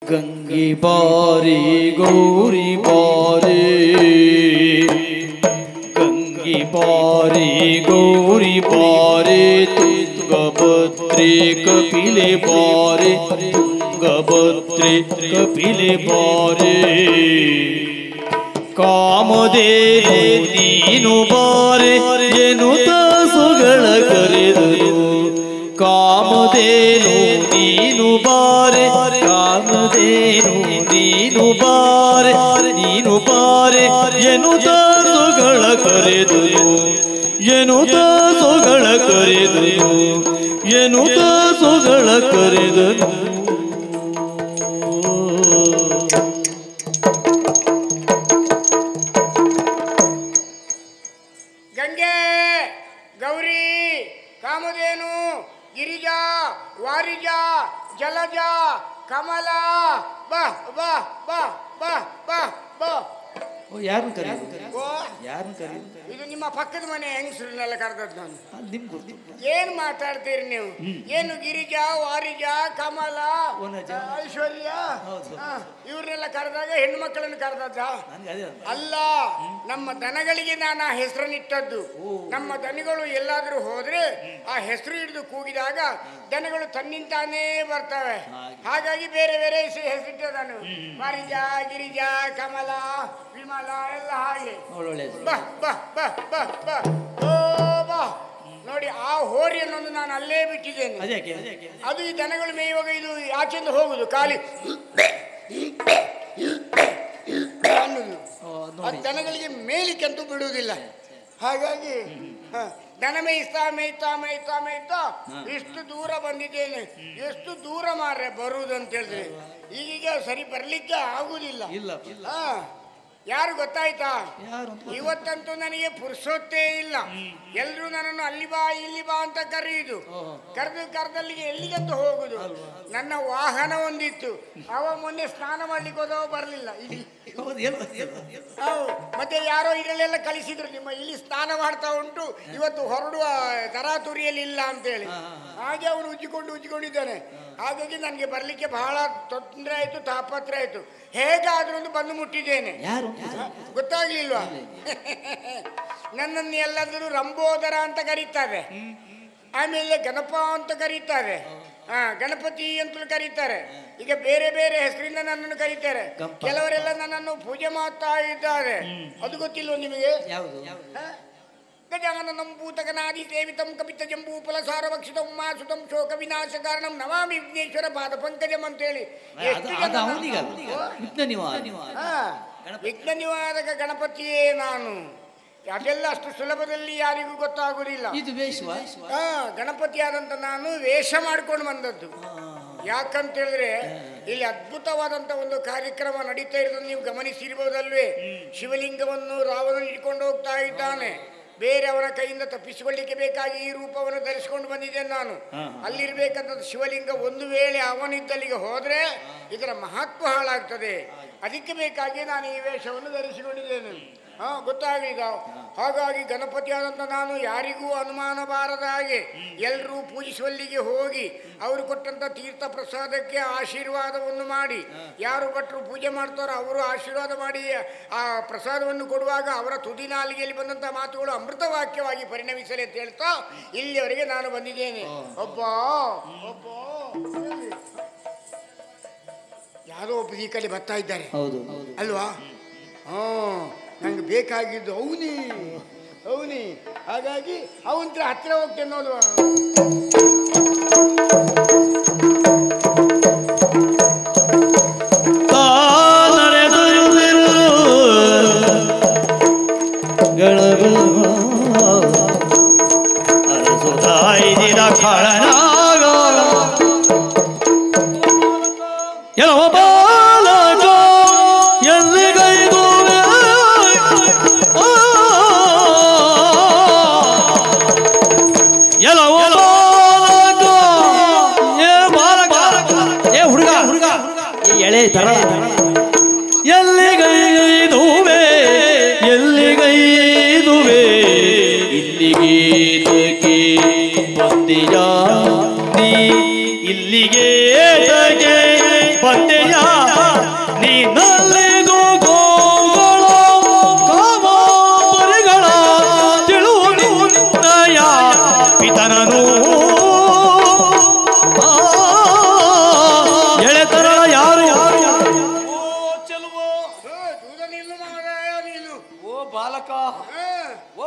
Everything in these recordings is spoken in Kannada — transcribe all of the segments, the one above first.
ಗಂಗಿ ಬಾರಿ ಗೌರಿ ಬಾರಿ ಗಂಗಿ ಬಾರಿ ಗೌರಿ ಬಾರಿ ತುಂಗಭದ್ರಿ ಕಪಿಲೆ ಬಾರಿ ತುಂಗಭದ್ರಿ ಕಪಿಲೆ ಬಾರಿ ಕಾಮದೇನು ನೀನು ಬಾರೆ ಎನ್ನುತ್ತ ಸುಗಳ ಕರೆದರು ಕಾಮದೇನು ನೀನು ಬಾರೆ ಕಾಮದೇನು ನೀನು ಬಾರೆ ನೀನು ಬಾರೆ ಎನ್ನುತ್ತ ಸುಗಳ ಕರೆದರು ಎನ್ನುತ್ತ ಸುಗಳ ಕರೆದರು ಎನ್ನುತ್ತ ಸುಗಳ ಕರೆದರು ಗಂಗೆ ಗೌರಿ ಕಾಮಧೇನು ಗಿರಿಜಾ ವಾರಿಜ ಜಲಜ ಕಮಲ ಬಾ ಬಾ ಬಾ ಬಾ ಬಾ ಬಾ ಯಾರನ್ನು ಕರೆಯುವುದು ಓ ಯಾರನ್ನು ಕರೆಯುವುದು ಇದು ನಿಮ್ಮ ಪಕ್ಕದ ಮನೆ ಹೆಂಗಸರನ್ನೆಲ್ಲ ಕರೆದದ್ದು ನಾನು ಅದು ನಿಮ್ಗೆ ಗೊತ್ತು ಏನ್ ಮಾತಾಡ್ತೀರಿ ನೀವು ಏನು ಗಿರಿಜಾ ವಾರಿಜ ಕಮಲ ವನಜ. ಐಶ್ವರ್ಯ ಹೌದು. ಹಾ, ಇವ್ರನ್ನೆಲ್ಲ ಕರೆದಾಗ ಹೆಣ್ಣು ಮಕ್ಕಳನ್ನು ಕರೆದದ್ದ ನನಗೆ ಅದೇ ಅರ್ಥ. ಅಲ್ಲ ನಮ್ಮ ದನಗಳಿಗೆ ನಾನು ಆ ಹೆಸರನ್ನಿಟ್ಟದ್ದು ನಮ್ಮ ದನಿಗಳು ಎಲ್ಲಾದ್ರೂ ಹೋದ್ರೆ ಆ ಹೆಸರು ಹಿಡಿದು ಕೂಗಿದಾಗ ದನಗಳು ತನ್ನಿಂತಾನೇ ಬರ್ತವೆ ಹಾಗೆ. ಹಾಗಾಗಿ ಬೇರೆ ಬೇರೆ ಹೆಸರಿಟ್ಟ ನಾನು ವಾರಿಜ ಗಿರಿಜಾ ಕಮಲ ವಿಮಲ ಎಲ್ಲ ಹಾಗೆ ಒಳ್ಳೊಳ್ಳೆ ಬಾ ಬಾ ಬಾ ಬಾ ಬಾ ಓ ಬಾ ನೋಡಿ ಆ ಹೋರಿಯನ್ನೊಂದು ನಾನು ಅಲ್ಲೇ ಬಿಟ್ಟಿದ್ದೇನೆ ಅದೇ ಯಾಕೆ ಅದೇ ಯಾಕೆ ಅದು ಈ ದನಗಳು ಮೇಯುವಾಗ ಇದು ಆಚೆಂದ ಹೋಗುದು ಖಾಲಿ ಅನ್ನುದು ಓ, ಅದ್ ಆ ನೋಡಿ ದನಗಳಿಗೆ ಮೇಲಿಕ್ಕೆ ಅಂತೂ ಬಿಡುವುದಿಲ್ಲ ಹಾಗಾಗಿ ಹ, ದನ ಮೇಯಿಸ್ತಾ ಮೇಯ್ತಾ ಮೇಯ್ತಾ ಮೇಯ್ತಾ ಇಷ್ಟು ದೂರ ಬಂದಿದ್ದೇನೆ ಎಷ್ಟು ದೂರ ಮಾರ್ರೆ ಬರುವುದು ಅಂತ ಹೇಳಿದ್ರೆ ಈಗೀಗ ಸರಿ ಬರ್ಲಿಕ್ಕೆ ಆಗುದಿಲ್ಲ ಇಲ್ಲ ಇಲ್ಲ ಹಾ ಯಾರು ಗೊತ್ತಾಯ್ತಾ ಯಾರು ಅಂತ ಗೊತ್ತಿಲ್ಲ. ಇವತ್ತಂತೂ ನನಗೆ ಪುರುಸೊತ್ತೇ ಇಲ್ಲ ಎಲ್ರು ನನ್ನನ್ನು ಅಲ್ಲಿ ಬಾ ಇಲ್ಲಿ ಬಾ ಅಂತ ಕರೆಯುದು ಓಹೋ. ಕರೆದು ಕರೆದಲ್ಲಿಗೆ ಎಲ್ಲಿಗಂತ ಹೋಗುದು ನನ್ನ ವಾಹನ ಒಂದಿತ್ತು ಅವ ಮೊನ್ನೆ ಸ್ನಾನ ಮಾಡ್ಲಿಕ್ಕೆ ಹೋದವ ಬರಲಿಲ್ಲ ಇಲ್ಲಿ ಹೌದು ಏನು ಏನು- ಏನು- ಹೌದು. ಮತ್ತೆ ಯಾರೋ ಇದರಲ್ಲೆಲ್ಲ ಕಳಿಸಿದ್ರು ನಿಮ್ಮ ಇಲ್ಲಿ ಸ್ನಾನ ಮಾಡ್ತಾ ಉಂಟು ಇವತ್ತು ಹೊರಡುವ ತರಾತುರಿಯಲ್ಲಿ ಇಲ್ಲ ಅಂತೇಳಿ ಹಾ, ಹಾ, ಹಾಗೆ ಅವನು ಉಜ್ಜಿಕೊಂಡು ಉಜ್ಜಿಕೊಂಡಿದ್ದಾನೆ ಹಾಗಾಗಿ ನನಗೆ ಬರ್ಲಿಕ್ಕೆ ಬಹಳ ತೊಂದರೆ ಆಯ್ತು ತಾಪತ್ರ ಆಯ್ತು ಹೇಗಾದ್ರೂ ಒಂದು ಬಂದು ಮುಟ್ಟಿದ್ದೇನೆ ಯಾರು ಅಂತ ಗೊತ್ತಾಗ್ಲಿಲ್ವಾ ನನ್ನನ್ನು ಎಲ್ಲಾದರೂ ರಂಬೋದರ ಅಂತ ಕರೀತಾರೆ ಆಮೇಲೆ ಗಣಪ ಅಂತ ಕರೀತಾರೆ ಹಾ ಗಣಪತಿ ಅಂತಲೂ ಕರೀತಾರೆ ಈಗ ಬೇರೆ ಬೇರೆ ಹೆಸರಿಂದ ನನ್ನನ್ನು ಕರೀತಾರೆ ಗಂಪ. ಕೆಲವರೆಲ್ಲ ನನ್ನನ್ನು ಪೂಜೆ ಮಾಡ್ತಾ ಇದ್ದಾರೆ ಅದು ಗೊತ್ತಿಲ್ವ ನಿಮಗೆ ಯಾವುದು ಗಜಾನನಂ ಭೂತಗನಾದಿ ಸೇವಿತಂ ಕಪಿತ ಜಂಬೂ ಫಲಸಾರ ಭಕ್ಷಿತಂ ಮಾಸುತಂ ಶೋಕ ವಿನಾಶ ಕಾರಣಂ ನಮಾಮಿ ವಿಘ್ನೇಶ್ವರ ಪಾದ ಪಂಕಜಂ ಅಂತೇಳಿ ಅದು ಎಷ್ಟು ಅದು ಜನ ಅವನಿಗೆ ನಾನು- ವಿಘ್ನ ನಿವಾರ ಹಾ, ವಿಘ್ನ ನಿವಾರಕ ಗಣಪತಿಯೇ ನಾನು ಅದೆಲ್ಲ ಅಷ್ಟು ಸುಲಭದಲ್ಲಿ ಯಾರಿಗೂ ಗೊತ್ತಾಗುವುದಿಲ್ಲ ಇದು ವೇಶ್ವ ಹಾ ಗಣಪತಿ ಆದಂತ ನಾನು ವೇಷ ಮಾಡ್ಕೊಂಡು ಬಂದದ್ದು ಯಾಕಂತ ಹೇಳಿದ್ರೆ ಇಲ್ಲಿ ಅದ್ಭುತವಾದಂತ ಒಂದು ಕಾರ್ಯಕ್ರಮ ನಡೀತಾ ಇರೋದನ್ನು ನೀವು ಗಮನಿಸಿರ್ಬೋದಲ್ವೇ ಶಿವಲಿಂಗವನ್ನು ರಾವಣ ಇಟ್ಕೊಂಡು ಹೋಗ್ತಾ ಇದ್ದಾನೆ ಬೇರೆ ಅವನ ಕೈಯಿಂದ ತಪ್ಪಿಸಿಕೊಳ್ಳಿಕ್ಕೆ ಬೇಕಾಗಿ ಈ ರೂಪವನ್ನು ಧರಿಸಿಕೊಂಡು ಬಂದಿದ್ದೇನೆ ನಾನು ಅಲ್ಲಿರ್ಬೇಕಂತ ಶಿವಲಿಂಗ ಒಂದು ವೇಳೆ ಅವನಿದ್ದಲ್ಲಿಗೆ ಹೋದ್ರೆ ಇದರ ಮಹತ್ವ ಹಾಳಾಗ್ತದೆ ಅದಕ್ಕೆ ಬೇಕಾಗಿ ನಾನು ಈ ವೇಷವನ್ನು ಧರಿಸಿಕೊಂಡಿದ್ದೇನೆ ಹಾ ಗೊತ್ತಾಗಲಿಲ್ಲ ಹಾಗಾಗಿ ಗಣಪತಿ ಆದಂತ ನಾನು ಯಾರಿಗೂ ಅನುಮಾನ ಬಾರದ ಹಾಗೆ ಎಲ್ಲರೂ ಪೂಜಿಸುವಲ್ಲಿಗೆ ಹೋಗಿ ಅವರು ಕೊಟ್ಟಂತ ತೀರ್ಥ ಪ್ರಸಾದಕ್ಕೆ ಆಶೀರ್ವಾದವನ್ನು ಮಾಡಿ ಯಾರು ಭಟ್ರು ಪೂಜೆ ಮಾಡ್ತಾರೋ ಅವರು ಆಶೀರ್ವಾದ ಮಾಡಿ ಆ ಪ್ರಸಾದವನ್ನು ಕೊಡುವಾಗ ಅವರ ತುದಿ ನಾಲಿಗೆಯಲ್ಲಿ ಬಂದಂತ ಮಾತುಗಳು ಅಮೃತ ವಾಕ್ಯವಾಗಿ ಪರಿಣಮಿಸಲಿ ಅಂತ ಹೇಳ್ತಾ ಇಲ್ಲಿಯವರೆಗೆ ನಾನು ಬಂದಿದ್ದೇನೆ ಒಬ್ಬ ಒಬ್ಬ ಯಾರೋ ಒಬ್ಬ ಈ ಕಡೆ ಬರ್ತಾ ಇದ್ದಾರೆ ಹೌದು ಹೌದು ಅಲ್ವಾ ಹಾ ನಂಗೆ ಬೇಕಾಗಿದ್ದು ಅವನಿ ಅವನಿ ಹಾಗಾಗಿ ಅವಂತ್ರ ಹತ್ತಿರ ಹೋಗ್ತೇನೆ ನೋಡುವ ಅರಸುತ್ತಾಯಿದ ಖಳನಾಗ ಎಲ್ಲವ ಬಾಲಕ ಎಲ್ಲಿಗೈಗುವೆ ಆ, ಎಲ್ಲವ ಬಾಲಕ ಏ ಬಾಲಕ ಏ ಹುಡುಗ ಹುಡುಗ ಎಳೆ ತರ ಎಲ್ಲಿಗೈದುವೆ ಎಲ್ಲಿಗೈದುವೆ ಇಲ್ಲಿಗೆ ಏತಕ್ಕೆ ಬಂದೆಯ ನೀ ಇಲ್ಲಿಗೆ ಏತಕ್ಕೆ ಬಂದೆಯ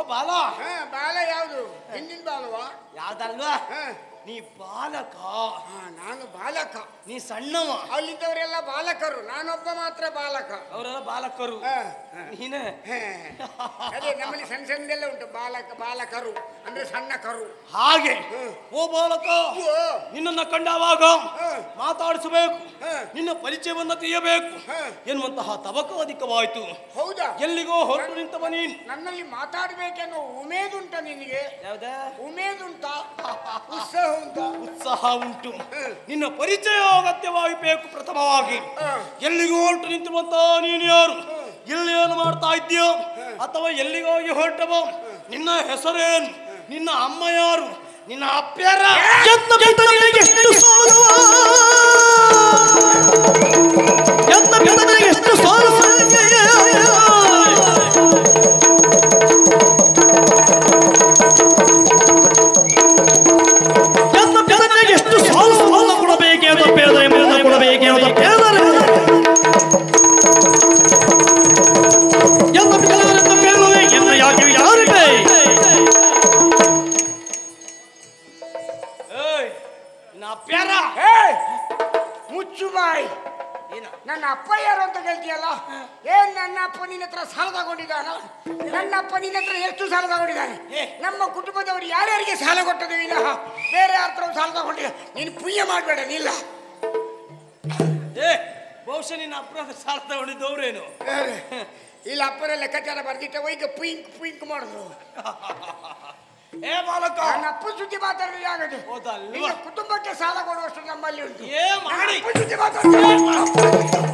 ಬಾಲ ಹಾ ಬಾಲ ಯಾವುದು ಹಿಂದಿನ ಬಾಲವಾ ಯಾವ್ದಲ್ವಾ ಹಾ ನೀ ಬಾಲಕ ಹಾ, ನಾನು ಬಾಲಕ ನೀ ಸಣ್ಣವ ಅಲ್ಲಿದ್ದವರೆಲ್ಲ ಬಾಲಕರು ನಾನೊಬ್ಬ ಮಾತ್ರ ಬಾಲಕ ಅವರೆಲ್ಲ ಬಾಲಕರು ಹಾ, ನೀನೇ ಹಾ. ಅದೇ ನಮ್ಮಲ್ಲಿ ಸಣ್ಣ ಸಣ್ಣದೆಲ್ಲ ಉಂಟು ಬಾಲಕ ಬಾಲಕರು ಅಂದ್ರೆ ಸಣ್ಣ ಕರು ಹಾಗೆ ಹ್ಮ್. ಓ ಬಾಲಕ ಓ, ನಿನ್ನನ್ನ ಕಂಡಾವಾಗ ಹ್ಮ್. ಮಾತಾಡಿಸಬೇಕು ಹ್ಮ್. ನಿನ್ನ ಪರಿಚಯವನ್ನ ತಿಳಿಯಬೇಕು ಹ್ಮ್. ಎನ್ನುವಂತಹ ತವಕ ಅಧಿಕವಾಯಿತು ಹೌದಾ ಎಲ್ಲಿಗೋ ಹೊರಟು ನಿಂತವ ನೀನು ನನ್ನಲ್ಲಿ ಮಾತಾಡ್ಬೇಕೆನ್ನೋ ಉಮೇದುಂಟ ನಿನಗೆ ಯಾವ್ದ ಉಮೇದುಂಟಾ ಉತ್ಸಾಹ ಉಂಟಾ ಉತ್ಸಾಹ ಉಂಟು ನಿನ್ನ ಪರಿಚಯ ಅಗತ್ಯವಾಗಿ ಬೇಕು ಪ್ರಥಮವಾಗಿ ಹ್ಮ್. ಎಲ್ಲಿಗೂ ಹೊರಟು ನಿಂತಿರುವಂತ ನೀನು ಯಾರು ಇಲ್ಲಿ ಏನು ಮಾಡ್ತಾ ಇದ್ದೀಯೋ ಅಥವಾ ಎಲ್ಲಿಗೋಗಿ ಹೊರಟವ ನಿನ್ನ ಹೆಸರೇನು ನಿನ್ನ ಅಮ್ಮ ಯಾರು ನಿನ್ನ ಅಪ್ಪ್ಯಾರ ಎನ್ನ ಪಿತನಿಗೆ ಎಷ್ಟು ಸಾಲವ ಎನ್ನ ಪಿತನಿಗೆ ಎಷ್ಟು ಸಾಲವ ಎನ್ನ ಪಿತನಿಗೆ ಎಷ್ಟು ಸಾಲ ಸಾಲ ಕೊಡಬೇಕೆ ಅಂತ ಪೇದರೆ ಮುಂದೆ ಕೊಡಬೇಕೆ ಅಂತ ಪೇದರೆ ಎನ್ನ ಪಿತನರಿಂದ ಪೇರುವೆ ಎನ್ನ ಯಾಕೆ ಯಾರಿಗೆ ಏಯ್ ನಿನ್ನ ಅಪ್ಪ್ಯಾರ ಏ ಮುಚ್ಚು ಬಾಯಿ ಏನ ನನ್ನ ಅಪ್ಪ ಯಾರು ಅಂತ ಕೇಳ್ತೀಯಲ್ಲ ಏನ್ ನನ್ನ ಅಪ್ಪ ನಿನ್ನ ಹತ್ರ ಸಾಲ ತಗೊಂಡಿದ್ದಾನ ನನ್ನ ಅಪ್ಪ ನಿನ್ನ ಹತ್ರ ಎಷ್ಟು ಸಾಲ ತಗೊಂಡಿದ್ದಾನೆ ಏ. ನಮ್ಮ ಕುಟುಂಬದವರು ಯಾರ್ಯಾರಿಗೆ ಸಾಲ ಕೊಟ್ಟದ್ದು ವಿನಃ ಬೇರೆ ಯಾರ ಹತ್ರ ಸಾಲ ತಗೊಂಡಿಲ್ಲ ನೀನು ಪುಯ್ಯ ಮಾಡಬೇಡ ನಿಲ್ಲ ಏ ಬಹುಶಃ ನಿನ್ನ ಅಪ್ರಾಧ ಸಾಲ ತಗೊಂಡಿದ್ದವ್ರೇನು ಇಲ್ಲ ಅಪ್ಪನ ಲೆಕ್ಕಾಚಾರ ಬರ್ದಿಟ್ಟ ಈಗ ಪುಯಿಂಕ್ ಪುಯಿಂಕ್ ಮಾಡಿದ್ರು ಏ ಬಾಲಕ ನನ್ನ ಅಪ್ಪ ಸುದ್ದಿ ಮಾತಾಡಿದ್ರೆ ಆಗದು ಹೌದಲ್ವಾ? ನಿನ್ನ ಕುಟುಂಬಕ್ಕೆ ಸಾಲ ಕೊಡುವಷ್ಟು ನಮ್ಮಲ್ಲಿ ಉಂಟು ಏ ಮಾಡಿ ಅಪ್ಪ ಸುದ್ದಿ ಮಾತಾಡ್ತೀಯ?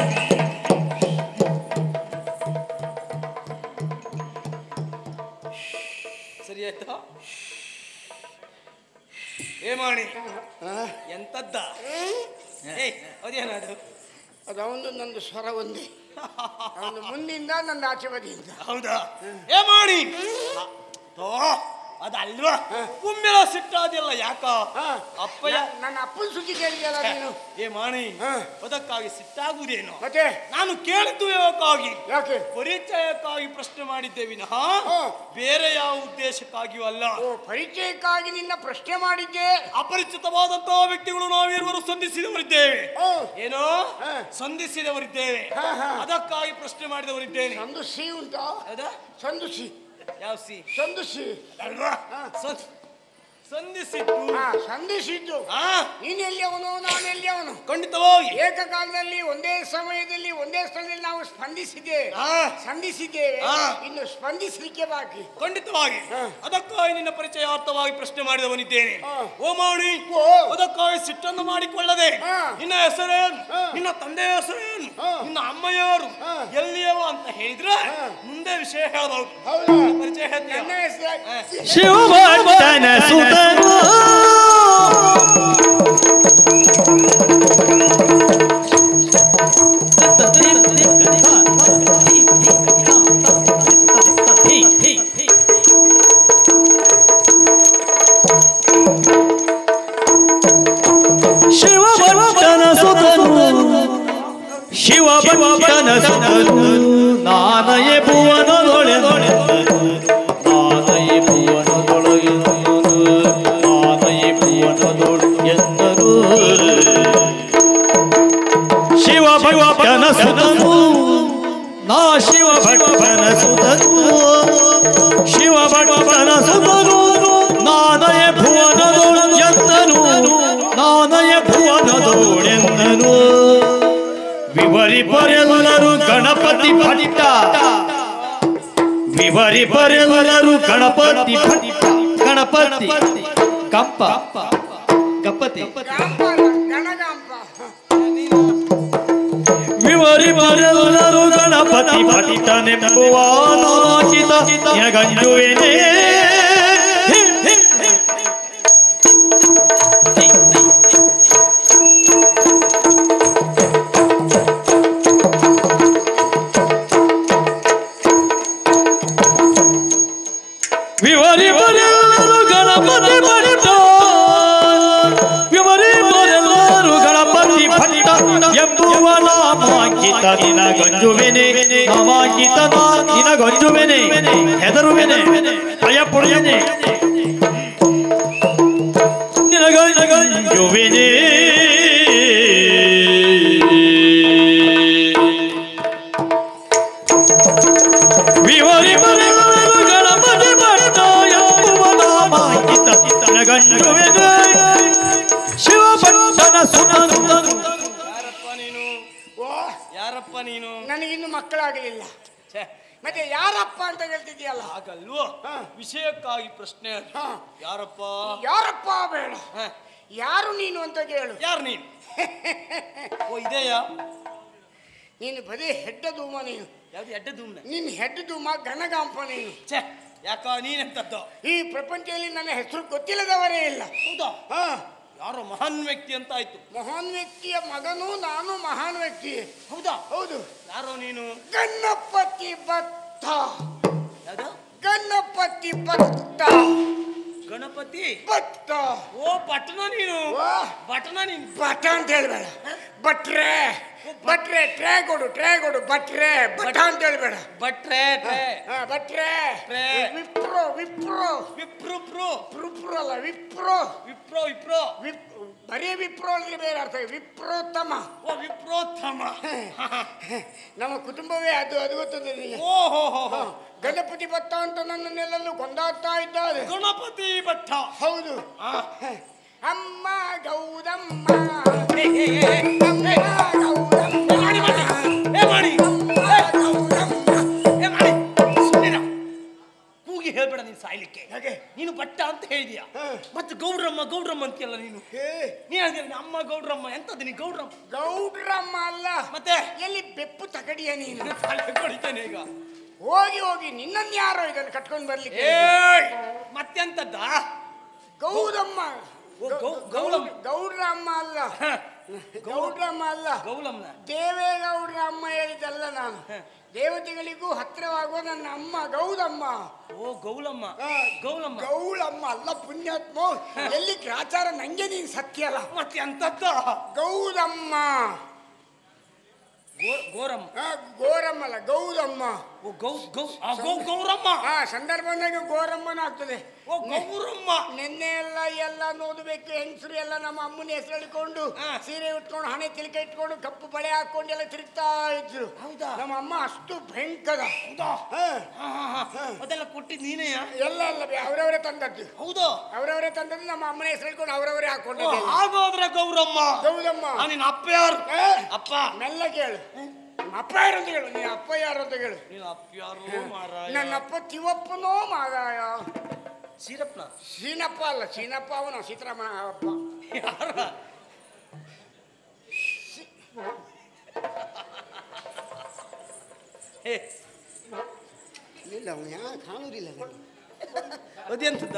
ಸರಿ ಆಯ್ತಾ ಏ ಮಾಡಿ ಎಂತದ್ದ ಏಯ್ ಅದೇನದು ಅದು ಅವನು ನಂದು ಸ್ವರ ಒಂದೇ ಅವನು ಮುಂದಿಂದ ನಂದು ಆಚೆ ಬದಿಯಿಂದ ಹೌದಾ ಏ ಮಾಡಿ ತೋ ಅದಲ್ವಾ ಒಮ್ಮೆಲ ಸಿಟ್ಟಾದಿಲ್ಲ ಯಾಕ ಹಾ. ಅಪ್ಪಯ್ಯ ನ- ನನ್ನ ಅಪ್ಪನ ಸುದ್ದಿ ಕೇಳಿದ್ಯಲ್ಲ ನೀನು ಏ ಮಾಣಿ ಹಾ. ಅದಕ್ಕಾಗಿ ಸಿಟ್ಟಾಗುವುದೇನು ಮತ್ತೆ ನಾನು ಕೇಳಿದ್ದು ಯಾಕಾಗಿ ಯಾಕೆ ಪರಿಚಯಕ್ಕಾಗಿ ಪ್ರಶ್ನೆ ಮಾಡಿದ್ದೆ ವಿನಃ ಹಾ. ಬೇರೆ ಯಾವ ಉದ್ದೇಶಕ್ಕಾಗಿಯೂ ಅಲ್ಲ ಓ ಪರಿಚಯಕ್ಕಾಗಿ ನಿನ್ನ ಪ್ರಶ್ನೆ ಮಾಡಿದ್ದೆ ಅಪರಿಚಿತವಾದಂತಹ ವ್ಯಕ್ತಿಗಳು ನಾವಿರುವರು ಸಂಧಿಸಿದವರಿದ್ದೇವೆ ಓ ಏನೋ ಹಾ. ಸಂಧಿಸಿದವರಿದ್ದೇವೆ ಹಾ, ಹಾ. ಅದಕ್ಕಾಗಿ ಪ್ರಶ್ನೆ ಮಾಡಿದವರಿದ್ದೇನೆ ಸಂದು ಸಿ ಉಂಟಾ ಹೌದಾ ಸಂದು ಸಿ ಯಾವ ಸಿ ಸಂದು ಸಿ ಅಲ್ವಾ ಹಾ. ಸಂ- ಸಂಧಿಸಿದ್ದು ಹಾ ಸಂಧಿಸಿದ್ದು ಹಾ ನೀನು ಎಲ್ಲಿ ಅವನು ನಾನು ಎಲ್ಲಿ ಅವನು ಖಂಡಿತವಾಗಿ ಏಕಕಾಲದಲ್ಲಿ ಒಂದೇ ಸಮಯದಲ್ಲಿ ಒಂದೇ ಸ್ಥಳದಲ್ಲಿ ನಾವು ಸ್ಪಂದಿಸಿದ್ದೇವೆ ಹಾ. ಸಂಧಿಸಿದ್ದೇವೆ ಹಾ. ಇನ್ನು ಸ್ಪಂದಿಸಲಿಕ್ಕೆ ಬಾಕಿ ಖಂಡಿತವಾಗಿ ಹಾ. ಅದಕ್ಕಾಗಿ ನಿನ್ನ ಪರಿಚಯಾರ್ಥವಾಗಿ ಪ್ರಶ್ನೆ ಮಾಡಿದವನಿದ್ದೇನೆ ಹಾ. ಓ ಮಾಡಿ ಓ. ಅದಕ್ಕಾಗಿ ಸಿಟ್ಟನ್ನು ಮಾಡಿಕೊಳ್ಳದೆ ಹಾ. ನಿನ್ನ ಹೆಸರೇನು ಹಾ. ನಿನ್ನ ತಂದೆಯ ಹೆಸರೇನು ಹಾ. ನಿನ್ನ ಅಮ್ಮ ಯಾರು ಹಾ. ಎಲ್ಲಿಯವ ಅಂತ ಹೇಳಿದ್ರೆ ಹಾ. ಮುಂದೆ ವಿಷಯ ಹೇಳಬಹುದು ಹೌದಾ ಪರಿಚಯ ಹೇಳ್ತೀಯ ನನ್ನ ಹೆಸರು ಶಿವಭಕ್ತನ ಸುತನು ಶಿವಭಕ್ತನ ಸುತನು ಶಿವಭಕ್ತನ ಸುತನು ನಾನಯೇ ಭುವನದೊಳೆದೊಳೆ ನಾನಯೇ ಭುವನದೊಳಗೆಂದನು ನಾನಯೇ ಭುವನದೊಳೆಂದನು ಶಿವಭಕ್ತನ ಸುತನು ನಾ ಶಿವಭಕ್ತನ ಸುತನು ಶಿವಭಕ್ತನ ಸುತನು ನಾನಯ ಭುವನದೊಳೆಂದನು ನಾನಯ ಭುವನದೊಳೆಂದನು ವಿವರಿಪರೆಲ್ಲರೂ ಗಣಪತಿ ಭಟ್ಟ ವಿವರಿಪರೆಲ್ಲರೂ ಗಣಪತಿ ಭಟ್ಟ ಗಣಪತಿ ಕಂಪ ಗಪತಿ ಗಾಂಪ ಗಣಗಾಂಪ ವಿವರಿಪರೆಲ್ಲರೂ ಗಣಪತಿ ಭಟ್ಟಿತನೆಂಬುವ ನಾಚಿತ ಯಗಂಜುವೆನೇ ವಿವರಿಪರೆಲ್ಲರೂ ಗಣಪತಿ ಭಟ್ಟ ವಿವರಿಪರೆಲ್ಲರೂ ಗಣಪತಿ ಭಟ್ಟ ಎಂಬುವ ನಾಮಾಂಕಿತ ನಿನಗಂಜುವೆನೆ ನಾಮಾಂಕಿತ ನಿನಗಂಜುವೆನೆ ಹೆದರುವೆನೆ ಭಯಪಡುವೆನೆ ನಿನಗಂಜುವೆನೆ ವಿವರಿಮನೆ ಗಣಪತಿ ಭಟ್ಟ ಎಂಬುವ ನಾಮಾಂಕಿತ ನಿನಗಂಜುವೆನೆ ಶಿವಭಟ್ಟನ ಸುತಂತನು ಯಾರಪ್ಪ ನೀನು ಓ ಯಾರಪ್ಪ ನೀನು ನನಗಿನ್ನು ಮಕ್ಕಳಾಗಲಿಲ್ಲ ಛೆ, ಮತ್ತೆ ಯಾರಪ್ಪ ಅಂತ ಹೇಳ್ತಿದ್ಯಲ್ಲ ಹಾಗಲ್ವೋ ಹಾ. ವಿಷಯಕ್ಕಾಗಿ ಪ್ರಶ್ನೆ ಅದು. ಹಾ. ಯಾರಪ್ಪ ಯಾರಪ್ಪ ಬೇಡ ಹ, ಯಾರು ನೀನು ಅಂತ ಕೇಳು ಯಾರು ನೀನು ಓ ಇದೆಯಾ ನೀನು ಬರೀ ಹೆಡ್ಡ ಧೂಮ ನೀನು ಯಾವ್ದು ಎಡ್ಡ ಧೂಮ್ನೆ ನಿನ್ನ ಹೆಡ್ಡ ಧೂಮ ಘನಗಾಂಪ ನೀನು ಛೇ ಯಾಕ ನೀನೆಂತದ್ದು ಈ ಪ್ರಪಂಚದಲ್ಲಿ ನನ್ನ ಹೆಸರು ಗೊತ್ತಿಲ್ಲದವರೇ ಇಲ್ಲ ಹೌದಾ ಹಾ ಯಾರೋ ಮಹಾನ್ ವ್ಯಕ್ತಿ ಅಂತ ಆಯ್ತು ಮಹಾನ್ ವ್ಯಕ್ತಿಯ ಮಗನು ನಾನು ಮಹಾನ್ ವ್ಯಕ್ತಿ ಹೌದಾ ಹೌದು ಯಾರೋ ನೀನು ಗಣಪತಿ ಭತ್ತ ಯಾವ್ದು ಗಣಪತಿ ಭತ್ತ ಗಣಪತಿ ಭತ್ತ ಓ ಪಟ್ಟಣ ನೀನು ವಾ, ಬಟನ ನೀನು ಭಟ ಅಂತ ಹೇಳ್ಬೇಡ ಭಟ್ರೆ ಭಟ್ರೆ ಟ್ರೇ ಕೊಡು ಟ್ರೇ ಕೊಡು ಭಟ್ರೆ ಭಟ ಅಂತ ಹೇಳ್ಬೇಡ ಬಟ್ರೆ ಟ್ರೇ. ಹಾ, ಭಟ್ರೆ ಟ್ರೇ. ವಿಪ್ರೋ ವಿಪ್ರೋ ವಿಪ್ರು ಪ್ರು ವಿಪ್ರೋ ಅಲ್ಲ ವಿಪ್ರೋ ವಿಪ್ರೋ ವಿಪ್ರೋ ವಿಪ್ ಬರೀ ವಿಪ್ರೋ ಅಂದ್ರೆ ಬೇರೆ ಅರ್ಥ ವಿಪ್ರೋತ್ತಮ ಓ ವಿಪ್ರೋತ್ತಮ ನಮ್ಮ ಕುಟುಂಬವೇ ಅದು ಅದು ಗೊತ್ತದೆ ನಿನಗೆ. ಓ ಹೋ ಹೋ ಹೋ. ಹಾ, ಗಣಪತಿ ಭತ್ತ ಅಂತ ನನ್ನನ್ನೆಲ್ಲೂ ಕೊಂದಾಡ್ತಾ ಇದ್ದಾರೆ ಗಣಪತಿ ಭಟ್ಟ ಹೌದು ಆ. ಅಮ್ಮ ಗೌರಮ್ಮ ಏ, ಏ, ಏ, ಏ. ಅಮ್ಮ ಗೌರಮ್ಮ ಏ, ಮಾಡಿ ಮಾಡಿ ಏ ಮಾಡಿ ಅಮ್ಮ ಗೌರಮ್ಮ ಏ ಮಾಡಿ ಸುಮ್ಮನಿರ ಕೂಗಿ ಹೇಳ್ಬೇಡ ನೀನು ಸಾಯ್ಲಿಕ್ಕೆ ಹಾಗೆ ನೀನು ಭಟ್ಟ ಅಂತ ಹೇಳಿದ್ಯಾ ಹಾ. ಮತ್ತೆ ಗೌಡ್ರಮ್ಮ ಗೌಡ್ರಮ್ಮ ಅಂತೀಯಲ್ಲ ನೀನು ಹೇ ನೀ ಹೇಳ್ತೀನಿ ಅಮ್ಮ ಗೌಡ್ರಮ್ಮ ಎಂತದ್ದು ನೀ ಗೌಡ್ರಮ್ಮ ಗೌಡ್ರಮ್ಮ ಅಲ್ಲ ಮತ್ತೆ ಎಲ್ಲಿ ಬೆಪ್ಪು ತಗಡಿಯ ನೀನು ತಲೆ ಕೊಡಿತೇನೆ ಈಗ ಹೋಗಿ ಹೋಗಿ ನಿನ್ನನ್ನು ಯಾರೋ ಇದನ್ನು ಕಟ್ಕೊಂಡು ಬರ್ಲಿಕ್ಕೆ ಏಯ್ ಮತ್ತೆಂತದ್ದ ಗೌರಮ್ಮ ಓ, ಗೌ- ಗೌರಮ್ಮ. ಗೌಡ್ರಮ್ಮ ಅಲ್ಲ ಹ, ಗೌಡ್ರಮ್ಮ ಅಲ್ಲ ಗೌಲಮ್ನ ದೇವೇಗೌಡ್ರ ಅಮ್ಮ ಹೇಳಿದಲ್ಲ ನಾನು ದೇವತೆಗಳಿಗೂ ಹತ್ತಿರವಾಗುವ ನನ್ನ ಅಮ್ಮ ಗೌರಮ್ಮ ಓ ಗೌಲಮ್ಮ ಆ, ಗೌಲಮ್ಮ ಗೌಳಮ್ಮ ಅಲ್ಲ ಪುಣ್ಯಾತ್ಮ ಎಲ್ಲಿ ಗ್ರಾಚಾರ ನಂಗೆ ನೀನ್ ಸತ್ಯ ಅಲ್ಲ ಮತ್ತೆ ಎಂತದ್ದ ಗೌರಮ್ಮ ಗೋ- ಗೋರಮ್ಮ ಆ, ಗೋರಮ್ಮ ಅಲ್ಲ ಗೌರಮ್ಮ ಓ ಗೌ ಗೌ ಆ ಗೌ ಗೌರಮ್ಮ ಆ ಸಂದರ್ಭ ಬಂದಾಗ ಗೋರಮ್ಮನ ಆಗ್ತದೆ ಓ ಗೌರಮ್ಮ ನಿನ್ನೆ ಎಲ್ಲ ಎಲ್ಲ ನೋಡ್ಬೇಕು ಹೆಂಗಸರು ಎಲ್ಲ ನಮ್ಮ ಅಮ್ಮನ ಹೆಸರು ಹೇಳಿಕೊಂಡು ಹಾ. ಸೀರೆ ಉಟ್ಕೊಂಡು ಹಣೆ ತಿಲ್ಕ ಇಟ್ಕೊಂಡು ಕಪ್ಪು ಬಳೆ ಹಾಕೊಂಡು ಎಲ್ಲ ತಿರುಗ್ತಾ ಇದ್ರು ಹೌದಾ? ನಮ್ಮ ಅಮ್ಮ ಅಷ್ಟು ಭಯಂಕರ ಹೌದಾ ಹಾ. ಹಾ, ಹಾ, ಹಾ. ಅದೆಲ್ಲ ಕೊಟ್ಟಿದ್ ನೀನೆಯಾ ಎಲ್ಲ ಅಲ್ಲ ಬೇ, ಅವರವರೇ ತಂದದ್ದು ಹೌದಾ ಅವರವರೇ ತಂದದ್ದು ನಮ್ಮ ಅಮ್ಮನ ಹೆಸರು ಹೇಳ್ಕೊಂಡು ಅವರವರೇ ಓ, ಹಾಕೊಂಡದ್ದು ಹಾಗಾದ್ರೆ ಗೌರಮ್ಮ ಗೌರಮ್ಮ ಆ, ನಿನ್ನ ಅಪ್ಪ ಯಾರು ಏ, ಅಪ್ಪ ಮೆಲ್ಲ ಕೇಳು ನಿಮ್ಮ ಅಪ್ಪ ಯಾರು ಅಂತ ಹೇಳು ನೀನು ಅಪ್ಪ ಯಾರು ಅಂತ ಹೇಳು ನಿನ್ನ ಅಪ್ಪ ಯಾರು ಮಾರಾಯ ನನ್ನಪ್ಪ ತಿವಪ್ಪನೋ ಮಾರಾಯ ಸೀರಪ್ಪನ ಸೀನಪ್ಪ ಅಲ್ಲ ಸೀನಪ್ಪ ಅವನು ಸೀತಾರಾಮನ ಅಪ್ಪ ಯಾರ ಏ ಇಲ್ಲ ಅವನು ಯಾ ಕಾಣುವುದಿಲ್ಲ ನನಗೆ. ಅದೆಂತದ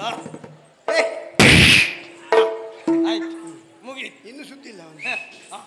ಆಯ್ತು ಮುಗೀತು ಇನ್ನು ಸುದ್ದಿಲ್ಲ ಅವನು ಹ, ಹ.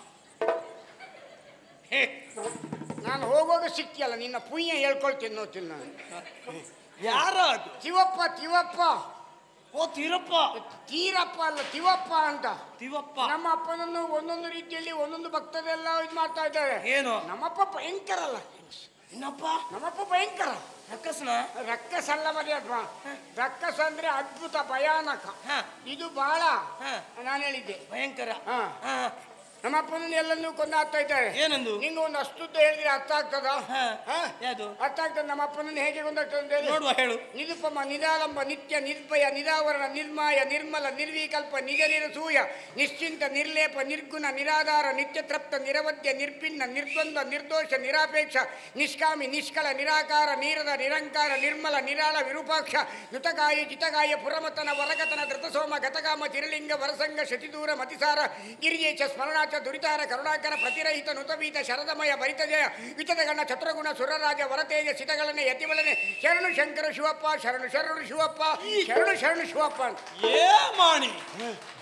ಹೇ ನಾನು ಹೋಗುವಾಗ ಸಿಕ್ಕಿಯಲ್ಲ ನಿನ್ನ ಪುಣ್ಯ ಹೇಳ್ಕೊಳ್ತೀನಿ ನೋಡ್ತೀನಿ ನಾನು ಯಾರ ಅದು ತಿವಪ್ಪ ತಿವಪ್ಪ ಓ ತೀರಪ್ಪ ತೀರಪ್ಪ ಅಲ್ಲ ತಿವಪ್ಪ ಅಂತ ತಿವಪ್ಪ ನಮ್ಮ ಅಪ್ಪನನ್ನು ಒಂದೊಂದು ರೀತಿಯಲ್ಲಿ ಒಂದೊಂದು ಭಕ್ತರೆಲ್ಲ ಇದು ಮಾಡ್ತಾ ಇದ್ದಾರೆ ಏನು ನಮ್ಮಪ್ಪ ಭಯಂಕರ ಅಲ್ಲ ಇನ್ನಪ್ಪ ನಮ್ಮಪ್ಪ ಭಯಂಕರ ರಕ್ಕಸನ ರಕ್ಕಸ ಅಲ್ಲ ಮರ್ಯಾದ ರಕ್ಕಸ ಅಂದ್ರೆ ಅದ್ಭುತ ಭಯಾನಕ ಹ ಇದು ಬಹಳ ಹ ನಾನು ಹೇಳಿದ್ದೆ ಭಯಂಕರ ಹಾ. ಹ ನಮ್ಮ ಅಪ್ಪನನ್ನು ಎಲ್ಲನ್ನೂ ಕೊಂದಾಗ್ತಾ ಇದ್ದಾರೆ ಏನಂದು ನಿಂಗೆ ಒಂದು ಅಷ್ಟುದ್ದ ಹೇಳಿದ್ರೆ ಅರ್ಥ ಆಗ್ತದ ಹ ಯಾವುದು ಅರ್ಥ ಆಗ್ತದೆ ನಮ್ಮ ಅಪ್ಪನನ್ನು ಹೇಗೆ ಕೊಂದಾಗ್ತದೆ ಅಂತ ಹೇಳಿ ನೋಡುವ ಹೇಳು ನಿರುಪಮ ನಿರಾಲಂಬ ನಿತ್ಯ ನಿರ್ಭಯ ನಿರಾವರಣ ನಿರ್ಮಾಯ ನಿರ್ಮಲ ನಿರ್ವಿಕಲ್ಪ ನಿಜ ನಿರಸೂಯ ನಿಶ್ಚಿಂತ ನಿರ್ಲೇಪ ನಿರ್ಗುಣ ನಿರಾಧಾರ ನಿತ್ಯ ತೃಪ್ತ ನಿರವಧ್ಯ ನಿರ್ಭಿನ್ನ ನಿರ್ದ್ವಂದ್ವ ನಿರ್ದೋಷ ನಿರಾಪೇಕ್ಷ ನಿಷ್ಕಾಮಿ ನಿಷ್ಕಳ ನಿರಾಕಾರ ನೀರದ ನಿರಂಕಾರ ನಿರ್ಮಲ ನಿರಾಳ ವಿರೂಪಾಕ್ಷ ನುತಗಾಯ ಜಿತಗಾಯ ಪುರಮತನ ವರಗತನ ಧೃತಸೋಮ ಗತಗಾಮ ತಿರಲಿಂಗ ವರಸಂಗ ಶತಿದೂರ ಮತಿಸಾರ ಗಿರಿಯೇಚ ಸ್ಮರಣಾಚ ದುರಿತಾರ ಕರುಣಾಕರ ಪ್ರತಿರಹಿತ ನುತವೀತ ಶರದಮಯ ಭರಿತಜಯ ವಿತದಗಣ ಚತುರಗುಣ ಸುರರಾಜ ವರತೇಜ ಸಿತಗಳನೆ ಯತಿಬಲನೆ ಶರಣು ಶಂಕರ ಶಿವಪ್ಪ ಶರಣು ಶರಣು ಶಿವಪ್ಪ ಶರಣು ಶರಣು ಶಿವಪ್ಪ ಅಂತ ಏ ಮಾಣಿ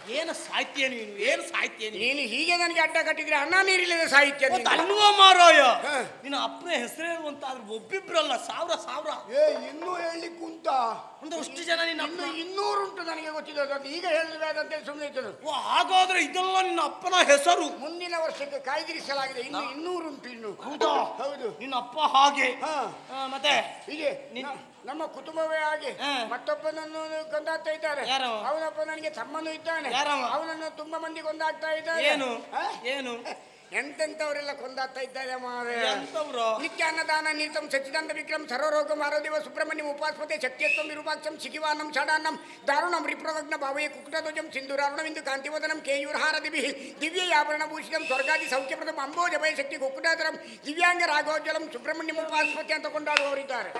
ಏನು ಸಾಹಿತ್ಯ ನೀನು ಏನು ಸಾಹಿತ್ಯ ನೀನು ನೀನು ಹೀಗೆ ನನಗೆ ಅಡ್ಡ ಕಟ್ಟಿದ್ರೆ ಅನ್ನ ನೀರಿಲ್ಲದ ಸಾಹಿತ್ಯ ನೀನು. ಮತ್ತೆ ಅಲ್ವಾ ಮಾರಾಯ ಹಾ. ನಿನ್ನ ಅಪ್ಪನ ಹೆಸರೇನು ಅಂತ ಆದ್ರೆ ಒಬ್ಬಿಬ್ರಲ್ಲ ಸಾವಿರ ಸಾವಿರ ಏ ಇನ್ನೂ ಹೇಳಲಿಕ್ಕೆ ಉಂಟಾ ಅಂದ್ರೆ ಅಷ್ಟು ಜನ ನಿನ್ನ ಇನ್ನು ಅಪ್ಪನ ಇನ್ನೂರು ಉಂಟು ನನಗೆ ಗೊತ್ತಿರೋದು ಅದು ಈಗ ಹೇಳಿದ್ರೆ ಅದಂತೆ ಸುಮ್ಮನೆ ಇರ್ತದೆ ಓ, ಹಾಗಾದ್ರೆ ಇದೆಲ್ಲ ನಿನ್ನ ಅಪ್ಪನ ಹೆಸರು ಮುಂದಿನ ವರ್ಷಕ್ಕೆ ಕಾಯ್ದಿರಿಸಲಾಗಿದೆ ಇನ್ನು ಇನ್ನೂರು ಉಂಟು ಇನ್ನು ಹೌದಾ ಹೌದು ನಿನ್ನ ಅಪ್ಪ ಹಾಗೆ ಹಾ. ಆ, ಮತ್ತೆ ಹೀಗೆ ನಿನ್- ನ- ನಮ್ಮ ಕುಟುಂಬವೇ ಹಾಗೆ ಹಾ. ಮತ್ತೊಬ್ಬನನ್ನು ಕೊಂದಾಗ್ತಾ ಇದ್ದಾರೆ ಯಾರವ? ಅವನೊಬ್ಬ ನನಗೆ ತಮ್ಮನೂ ಇದ್ದಾನೆ ಯಾರವ? ಅವನನ್ನು ತುಂಬಾ ಮಂದಿ ಕೊಂದಾಗ್ತಾ ಇದ್ದಾರೆ ಏನು ಹಾ? ಏನು ಎಂತೆಂತವರೆಲ್ಲ ಕೊಂದಾಗ್ತಾ ಇದ್ದಾರೆ ಮಾರೆ ಎಂತವ್ರು ನಿತ್ಯ ಅನ್ನದಾನ ನಿರ್ತಂ ಸಚ್ಚಿದಾನಂದ ವಿಕ್ರಮ್ ಸರ್ವರೋಗ ಮಾರೋದೇವ ಸುಬ್ರಹ್ಮಣ್ಯ ಉಪಾಸ್ಪತೆ ಶಕ್ತಿಯತ್ವಂ ವಿರೂಪಾಕ್ಷಂ ಶಿಖಿವಾನಂ ಷಡಾನಂ ದಾರುಣಂ ರಿಪ್ರವಗ್ನ ಭಾವಯ ಕುಕ್ಕಟಧ್ವಜಂ ಸಿಂಧೂರಾರುಣವಿಂದು ಕಾಂತಿವದನಂ ಕೇಯೂರ್ಹಾರದಿಭಿ ದಿವ್ಯ ಆಭರಣ ಭೂಷಿತಂ ಸ್ವರ್ಗಾದಿ ಸೌಖ್ಯಪ್ರದಂ ಅಂಬೋಜ ಭಯ ಶಕ್ತಿ ಕುಕ್ಕಟಾಧರಂ ದಿವ್ಯಾಂಗ ರಾಘೋಜ್ವಲಂ ಸುಬ್ರಹ್ಮಣ್ಯ ಉಪಾಸ್ಪತೆ ಅಂತ ಕೊಂಡಾಡುವವರಿದ್ದಾರೆ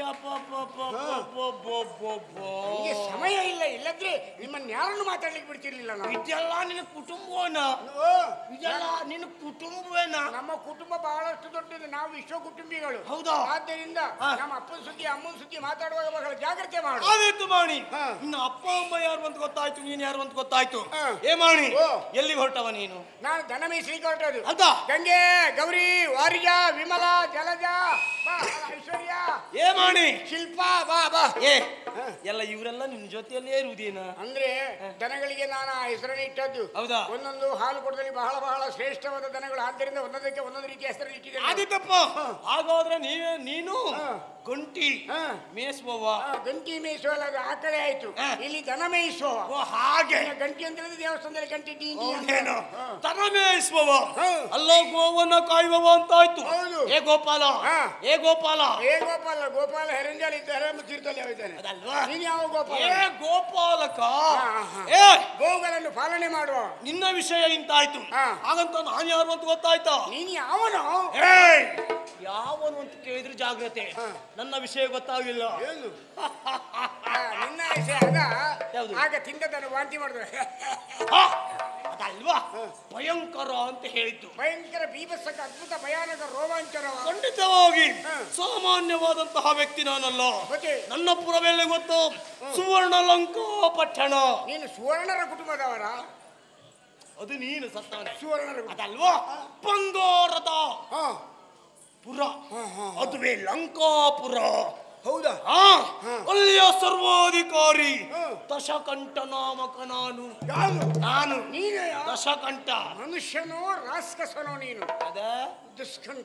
ನಿಮಗೆ ಸಮಯ ಇಲ್ಲ ಇಲ್ಲದ್ರೆ ನಿಮ್ಮನ್ನ ಯಾರನ್ನು ಮಾತಾಡ್ಲಿಕ್ಕೆ ಬಿಡ್ತಿರ್ಲಿಲ್ಲ ನಾವು ಇದೆಲ್ಲ ನಿನ್ನ ಕುಟುಂಬವನ ಓ, ಇದೆಲ್ಲ ನಿನ್ನ ಕುಟುಂಬವೇನ ನಮ್ಮ ಕುಟುಂಬ ಬಹಳಷ್ಟು ದೊಡ್ಡದು ನಾವು ವಿಶ್ವ ಕುಟುಂಬಿಗಳು ಹೌದಾ? ಆದ್ದರಿಂದ ಹಾ. ನಮ್ಮ ಅಪ್ಪನ ಸುದ್ದಿ ಅಮ್ಮನ ಸುದ್ದಿ ಮಾತಾಡುವಾಗ ಬಹಳ ಜಾಗ್ರತೆ ಮಾಡು ಆದೀತು ಮಾಣಿ ಹಾ. ನಿನ್ನ ಅಪ್ಪ ಅಮ್ಮ ಯಾರು ಅಂತ ಗೊತ್ತಾಯ್ತು ನೀನ್ ಯಾರು ಅಂತ ಗೊತ್ತಾಯ್ತು ಹಾ. ಏ ಮಾಣಿ ಓ. ಎಲ್ಲಿಗೆ ಹೊರಟವ ನೀನು ನಾನು ದನ ಮೇಯಿಸ್ಲಿಕ್ಕೆ ಹೊರಟದು ಹೌದಾ ಗಂಗೆ ಗೌರಿ ವಾರಿಜ ವಿಮಲ ಜಲಜ ಬಾ ಐಶ್ವರ್ಯ ಏ ಮಾಣಿ ಶಿಲ್ಪ ಬಾ ಬಾ ಏ ಎಲ್ಲ ಇವರೆಲ್ಲ ನಿನ್ನ ಜೊತೆಯಲ್ಲೇ ಇರುವುದೇನ ಅಂದ್ರೆ ದನಗಳಿಗೆ ನಾನು ಆ ಹೆಸರನ್ನು ಇಟ್ಟದ್ದು ಹೌದಾ? ಒಂದೊಂದು ಹಾಲು ಕೊಡದಲ್ಲಿ ಬಹಳ ಬಹಳ ಶ್ರೇಷ್ಠವಾದ ದನಗಳು ಆದ್ದರಿಂದ ಒಂದೊಂದಕ್ಕೆ ಒಂದೊಂದು ರೀತಿಯ ಹೆಸರನ್ನು ಇಟ್ಟಿದ್ದೇನೆ ಆದಿತ್ತಪ್ಪ ಹಾಗಾದ್ರೆ ನೀವೇ ನೀನು ಹಾ. ಗಂಟಿ ಹಾ. ಮೇಸ್ಬವ್ವ ಆ, ಗಂಟಿ ಮೇಯಿಸುವಲ್ಲ ಅದು ಆ ಕಡೆ ಆಯ್ತು ಹಾ. ಇಲ್ಲಿ ದನ ಮೇಯಿಸುವ ಓ ಹಾಗೆ ಇನ್ನು ಗಂಟಿ ಅಂತ ಹೇಳಿದ್ರೆ ದೇವಸ್ಥಾನದಲ್ಲಿ ಗಂಟಿ ಡಿ ಡಿ ಅಂತ. ಹೌದೇನು ಹಾ. ತನ ಮೇಯಿಸುವವ ಹಾ. ಅಲ್ಲೋ ಗೋವನ್ನ ಕಾಯುವವ ಅಂತಾಯ್ತು ಹೌದು. ಏ ಗೋಪಾಲ ಹಾ. ಏ ಗೋಪಾಲ ಏ ಗೋಪಾಲ ಗೋಪಾಲ ಹೆರಂಜಾಲಿ ಇದ್ದಾರೆ ಮತ್ತು ತೀರ್ಥಲ್ಲಿ ಹೋಯ್ತಾನೆ ಅದಲ್ವಾ ನೀನು ಯಾವ ಗೋಪಾಲ ಏ ಗೋಪಾಲಕ ಹಾ, ಹಾ. ಏ ಗೋವುಗಳನ್ನು ಪಾಲನೆ ಮಾಡುವ ನಿನ್ನ ವಿಷಯ ಇಂತಾಯ್ತು ಹಾ. ಹಾಗಂತ ನಾನು ಯಾರು ಅಂತ ಗೊತ್ತಾಯ್ತಾ ನೀನು ಯಾವನು ಏಯ್! ಯಾವನು ಅಂತ ಕೇಳಿದ್ರೆ ಜಾಗ್ರತೆ ಹಾ. ನನ್ನ ವಿಷಯ ಗೊತ್ತಾಗಿಲ್ಲ ಏನು ಆ, ನಿನ್ನ ವಿಷಯ ಅದ ಯಾವುದು? ಆಗ ತಿಂದದನ್ನು ವಾಂತಿ ಮಾಡಿದ್ರೆ ಹಾ, ಅದಲ್ವಾ ಭಯಂಕರ ಅಂತ ಹೇಳಿದ್ದು ಭಯಂಕರ ಬೀಭತ್ಸಕ ಅದ್ಭುತ ಭಯಾನಕ ರೋಮಾಂಚನವ ಖಂಡಿತವಾಗಿ ಹಾ. ಸಾಮಾನ್ಯವಾದಂತಹ ವ್ಯಕ್ತಿ ನಾನಲ್ಲ ಮತ್ತೆ ನನ್ನ ಪುರವೆಲ್ಲ ಗೊತ್ತು ಸುವರ್ಣ ಲಂಕಾ ಪಟ್ಟಣ ನೀನು ಸುವರ್ಣರ ಕುಟುಂಬದವರ ಅದು ನೀನು ಸತ್ತಾನೆ ಸುವರ್ಣರ ಕುಟುಂಬ. ಅದಲ್ವಾ ಬಂಗಾರದ ಹಾ ಪುರ ಹಾ, ಹಾ. ಅದುವೇ ಲಂಕಾಪುರ ಹೌದಾ ಆ, ಅಲ್ಲಿಯ ಸರ್ವಾಧಿಕಾರಿ ಹಾ. ದಶಕಂಠ ನಾಮಕ ನಾನು ಯಾರು ನಾನು ನೀನೇ ದಶಕಂಠ ಮನುಷ್ಯನೋ ರಾಸ್ಕಸನೋ ನೀನು ಅದ ದುಷ್ಕಂಠ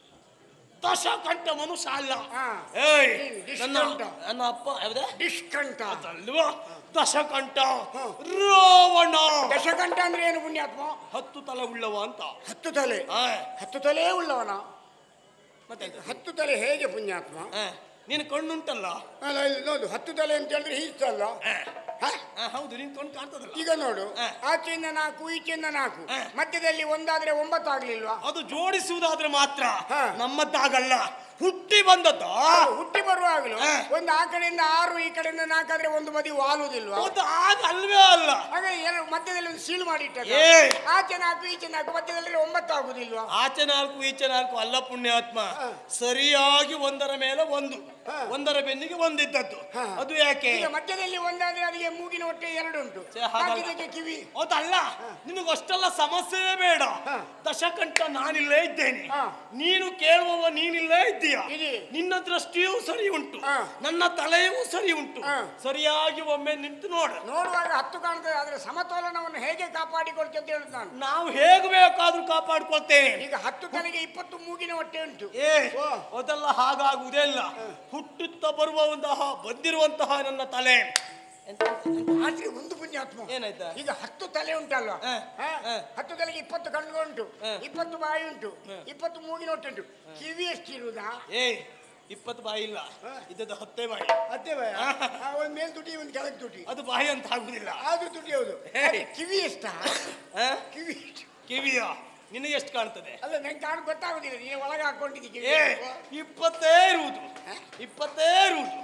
ದಶಕಂಠ ಮನುಷ್ಯ ಅಲ್ಲ ಹಾ. ಏಯ್ ನೀನು ನನ್ನ ದುಷ್ಕಂಠ. ನನ್ನ ಅಪ್ಪ ಯಾವ್ದ ಡಿಷ್ಕಂಠ ಅಲ್ವಾ ದಶಕಂಠ ಹಾ. ರಾವಣ ದಶಕಂಠ ಅಂದ್ರೆ ಏನು ಪುಣ್ಯಾತ್ಮ ಹತ್ತು ತಲೆ ಉಳ್ಳವ ಅಂತ ಹತ್ತು ತಲೆ ಆ, ಹತ್ತು ತಲೆ ಉಳ್ಳವನ ಮತ್ತೆ ಎಂತ? ಹತ್ತು ತಲೆ ಹೇಗೆ ಪುಣ್ಯಾತ್ಮ ಆ, ನಿನ್ ಕಣ್ಣುಂಟಲ್ಲ ಅಲ್ಲ ಇಲ್ಲಿ ನೋಡು ಹತ್ತು ತಲೆ ಅಂತ ಹೇಳಿದ್ರೆ ಹೀಗಲ್ಲ ಆ, ಹ? ಆ, ಹೌದು ನಿನ್ ಕಣ್ಣು ಕಾಣ್ತದಲ್ಲ ಈಗ ನೋಡು ಹಾ. ಆಚೆಯಿಂದ ನಾಲ್ಕು ಈಚೆಯಿಂದ ನಾಲ್ಕು ಹಾ. ಮಧ್ಯದಲ್ಲಿ ಒಂದಾದ್ರೆ ಒಂಬತ್ತು ಆಗ್ಲಿಲ್ವಾ ಅದು ಜೋಡಿಸುವುದಾದ್ರೆ ಮಾತ್ರ ಹಾ. ನಮ್ಮದ್ದಾಗಲ್ಲ ಹುಟ್ಟಿ ಬಂದದ್ದ ಹುಟ್ಟಿ ಬರುವಾಗಲೂ ಹಾ. ಒಂದು ಆ ಕಡೆಯಿಂದ ಆರು ಈ ಕಡೆಯಿಂದ ನಾಲ್ಕಾದ್ರೆ ಒಂದು ಬದಿ ವಾಲುವುದಿಲ್ವಾ ಅದು ಆಗ ಅಲ್ವೇ ಅಲ್ಲ ಹಾಗೆ ಎರಡು ಮಧ್ಯದಲ್ಲಿ ಒಂದು ಸೀಲ್ ಮಾಡಿಟ್ಟದ್ದು ಏ. ಆಚೆ ನಾಲ್ಕು ಈಚೆ ನಾಲ್ಕು ಮಧ್ಯದಲ್ಲಿ ಒಂಬತ್ತು ಆಗುದಿಲ್ವಾ ಆಚೆ ನಾಲ್ಕು ಈಚೆ ನಾಲ್ಕು ಅಲ್ಲ ಪುಣ್ಯಾತ್ಮ ಹಾ. ಸರಿಯಾಗಿ ಒಂದರ ಮೇಲೆ ಒಂದು ಹಾ. ಒಂದರ ಬೆನ್ನಿಗೆ ಒಂದಿದ್ದದ್ದು ಹಾ. ಅದು ಯಾಕೆ ಈಗ ಮಧ್ಯದಲ್ಲಿ ಒಂದಾದ್ರೆ ಅದಕ್ಕೆ ಮೂಗಿನ ಹೊಟ್ಟೆ ಎರಡು ಉಂಟು ಛೆ, ಹಾಗಲ್ಲ. ಬಾಕಿದಕ್ಕೆ ಕಿವಿ ಅದಲ್ಲ ನಿನಗಷ್ಟೆಲ್ಲ ಸಮಸ್ಯೆ ಬೇಡ ಹಾ. ದಶಕಂಠ ನಾನಿಲ್ಲೇ ಇದ್ದೇನೆ ಹಾ. ನೀನು ಕೇಳುವವ ನೀನಿಲ್ಲೇ ಇದ್ದೀಯ ಇದೆ. ನಿನ್ನ ದೃಷ್ಟಿಯೂ ಸರಿ ಉಂಟು ಹಾ. ನನ್ನ ತಲೆಯೂ ಸರಿ ಉಂಟು ಹಾ. ಸರಿಯಾಗಿ ಒಮ್ಮೆ ನಿಂತು ನೋಡ ನೋಡುವಾಗ ಹತ್ತು ಕಾಣ್ತದೆ ಆದ್ರೆ ಸಮತೋಲನವನ್ನು ಹೇಗೆ ಕಾಪಾಡಿಕೊಳ್ತೆ ಅಂತ ಹೇಳುದು ನಾನು ನಾವು ಹೇಗೆ ಬೇಕಾದ್ರೂ ಕಾಪಾಡ್ಕೊಳ್ತೇವೆ ಈಗ ಹತ್ತು ತಲೆಗೆ ಇಪ್ಪತ್ತು ಮೂಗಿನ ಹೊಟ್ಟೆ ಉಂಟು ಏ ಓ. ಅದೆಲ್ಲ ಹಾಗಾಗುವುದೇ ಇಲ್ಲ ಹುಟ್ಟುತ್ತಾ ಬರುವಂತಹ ಬಂದಿರುವಂತಹ ನನ್ನ ತಲೆ ಎಂತ- ಎಂತ- ಆದ್ರೆ ಒಂದು ಪುಣ್ಯಾತ್ಮ ಏನಾಯ್ತಾ ಈಗ ಹತ್ತು ತಲೆ ಉಂಟಲ್ವಾ ಹ, ಹ? ಹ. ಹತ್ತು ತಲೆಗೆ ಇಪ್ಪತ್ತು ಕಣ್ಣು ಉಂಟು ಹ. ಇಪ್ಪತ್ತು ಬಾಯಿ ಉಂಟು ಹ. ಇಪ್ಪತ್ತು ಮೂಗಿನ ಹೊಟ್ಟೆ ಉಂಟು ಕಿವಿ ಎಷ್ಟಿರುವುದಾ ಏ ಇಪ್ಪತ್ತು ಬಾಯಿ ಇಲ್ಲ ಹಾ. ಇದ್ದದ್ದು ಹತ್ತೇ ಬಾಯಿ ಅದೇ ಬಾಯ ಒಂದ್ ಮೇಲ್ ತುಟಿ ಒಂದ್ ಕೆಳಗೆ ತುಟಿ ಅದು ಬಾಯಿ ಅಂತ ಆಗುದಿಲ್ಲ ಆದ್ರೂ ತುಟಿ ಹೌದು ಹೇ. ಅದೇ ಕಿವಿ ಎಷ್ಟಾ ಆ? ಕಿವಿ ಎಷ್ಟು? ಕಿವಿಯ ನಿನಗೆ ಎಷ್ಟು ಕಾಣ್ತದೆ ಅಲ್ಲ ನಂಗೆ ಕಾಣ್ ಗೊತ್ತಾಗುದಿಲ್ಲ ನೀನು ಒಳಗೆ ಹಾಕೊಂಡಿದ್ದಿ ಕಿವಿ ಏ ಇಪ್ಪತ್ತೇ ಇರುವುದು ಇಪ್ಪತ್ತೇ ಇರುವುದು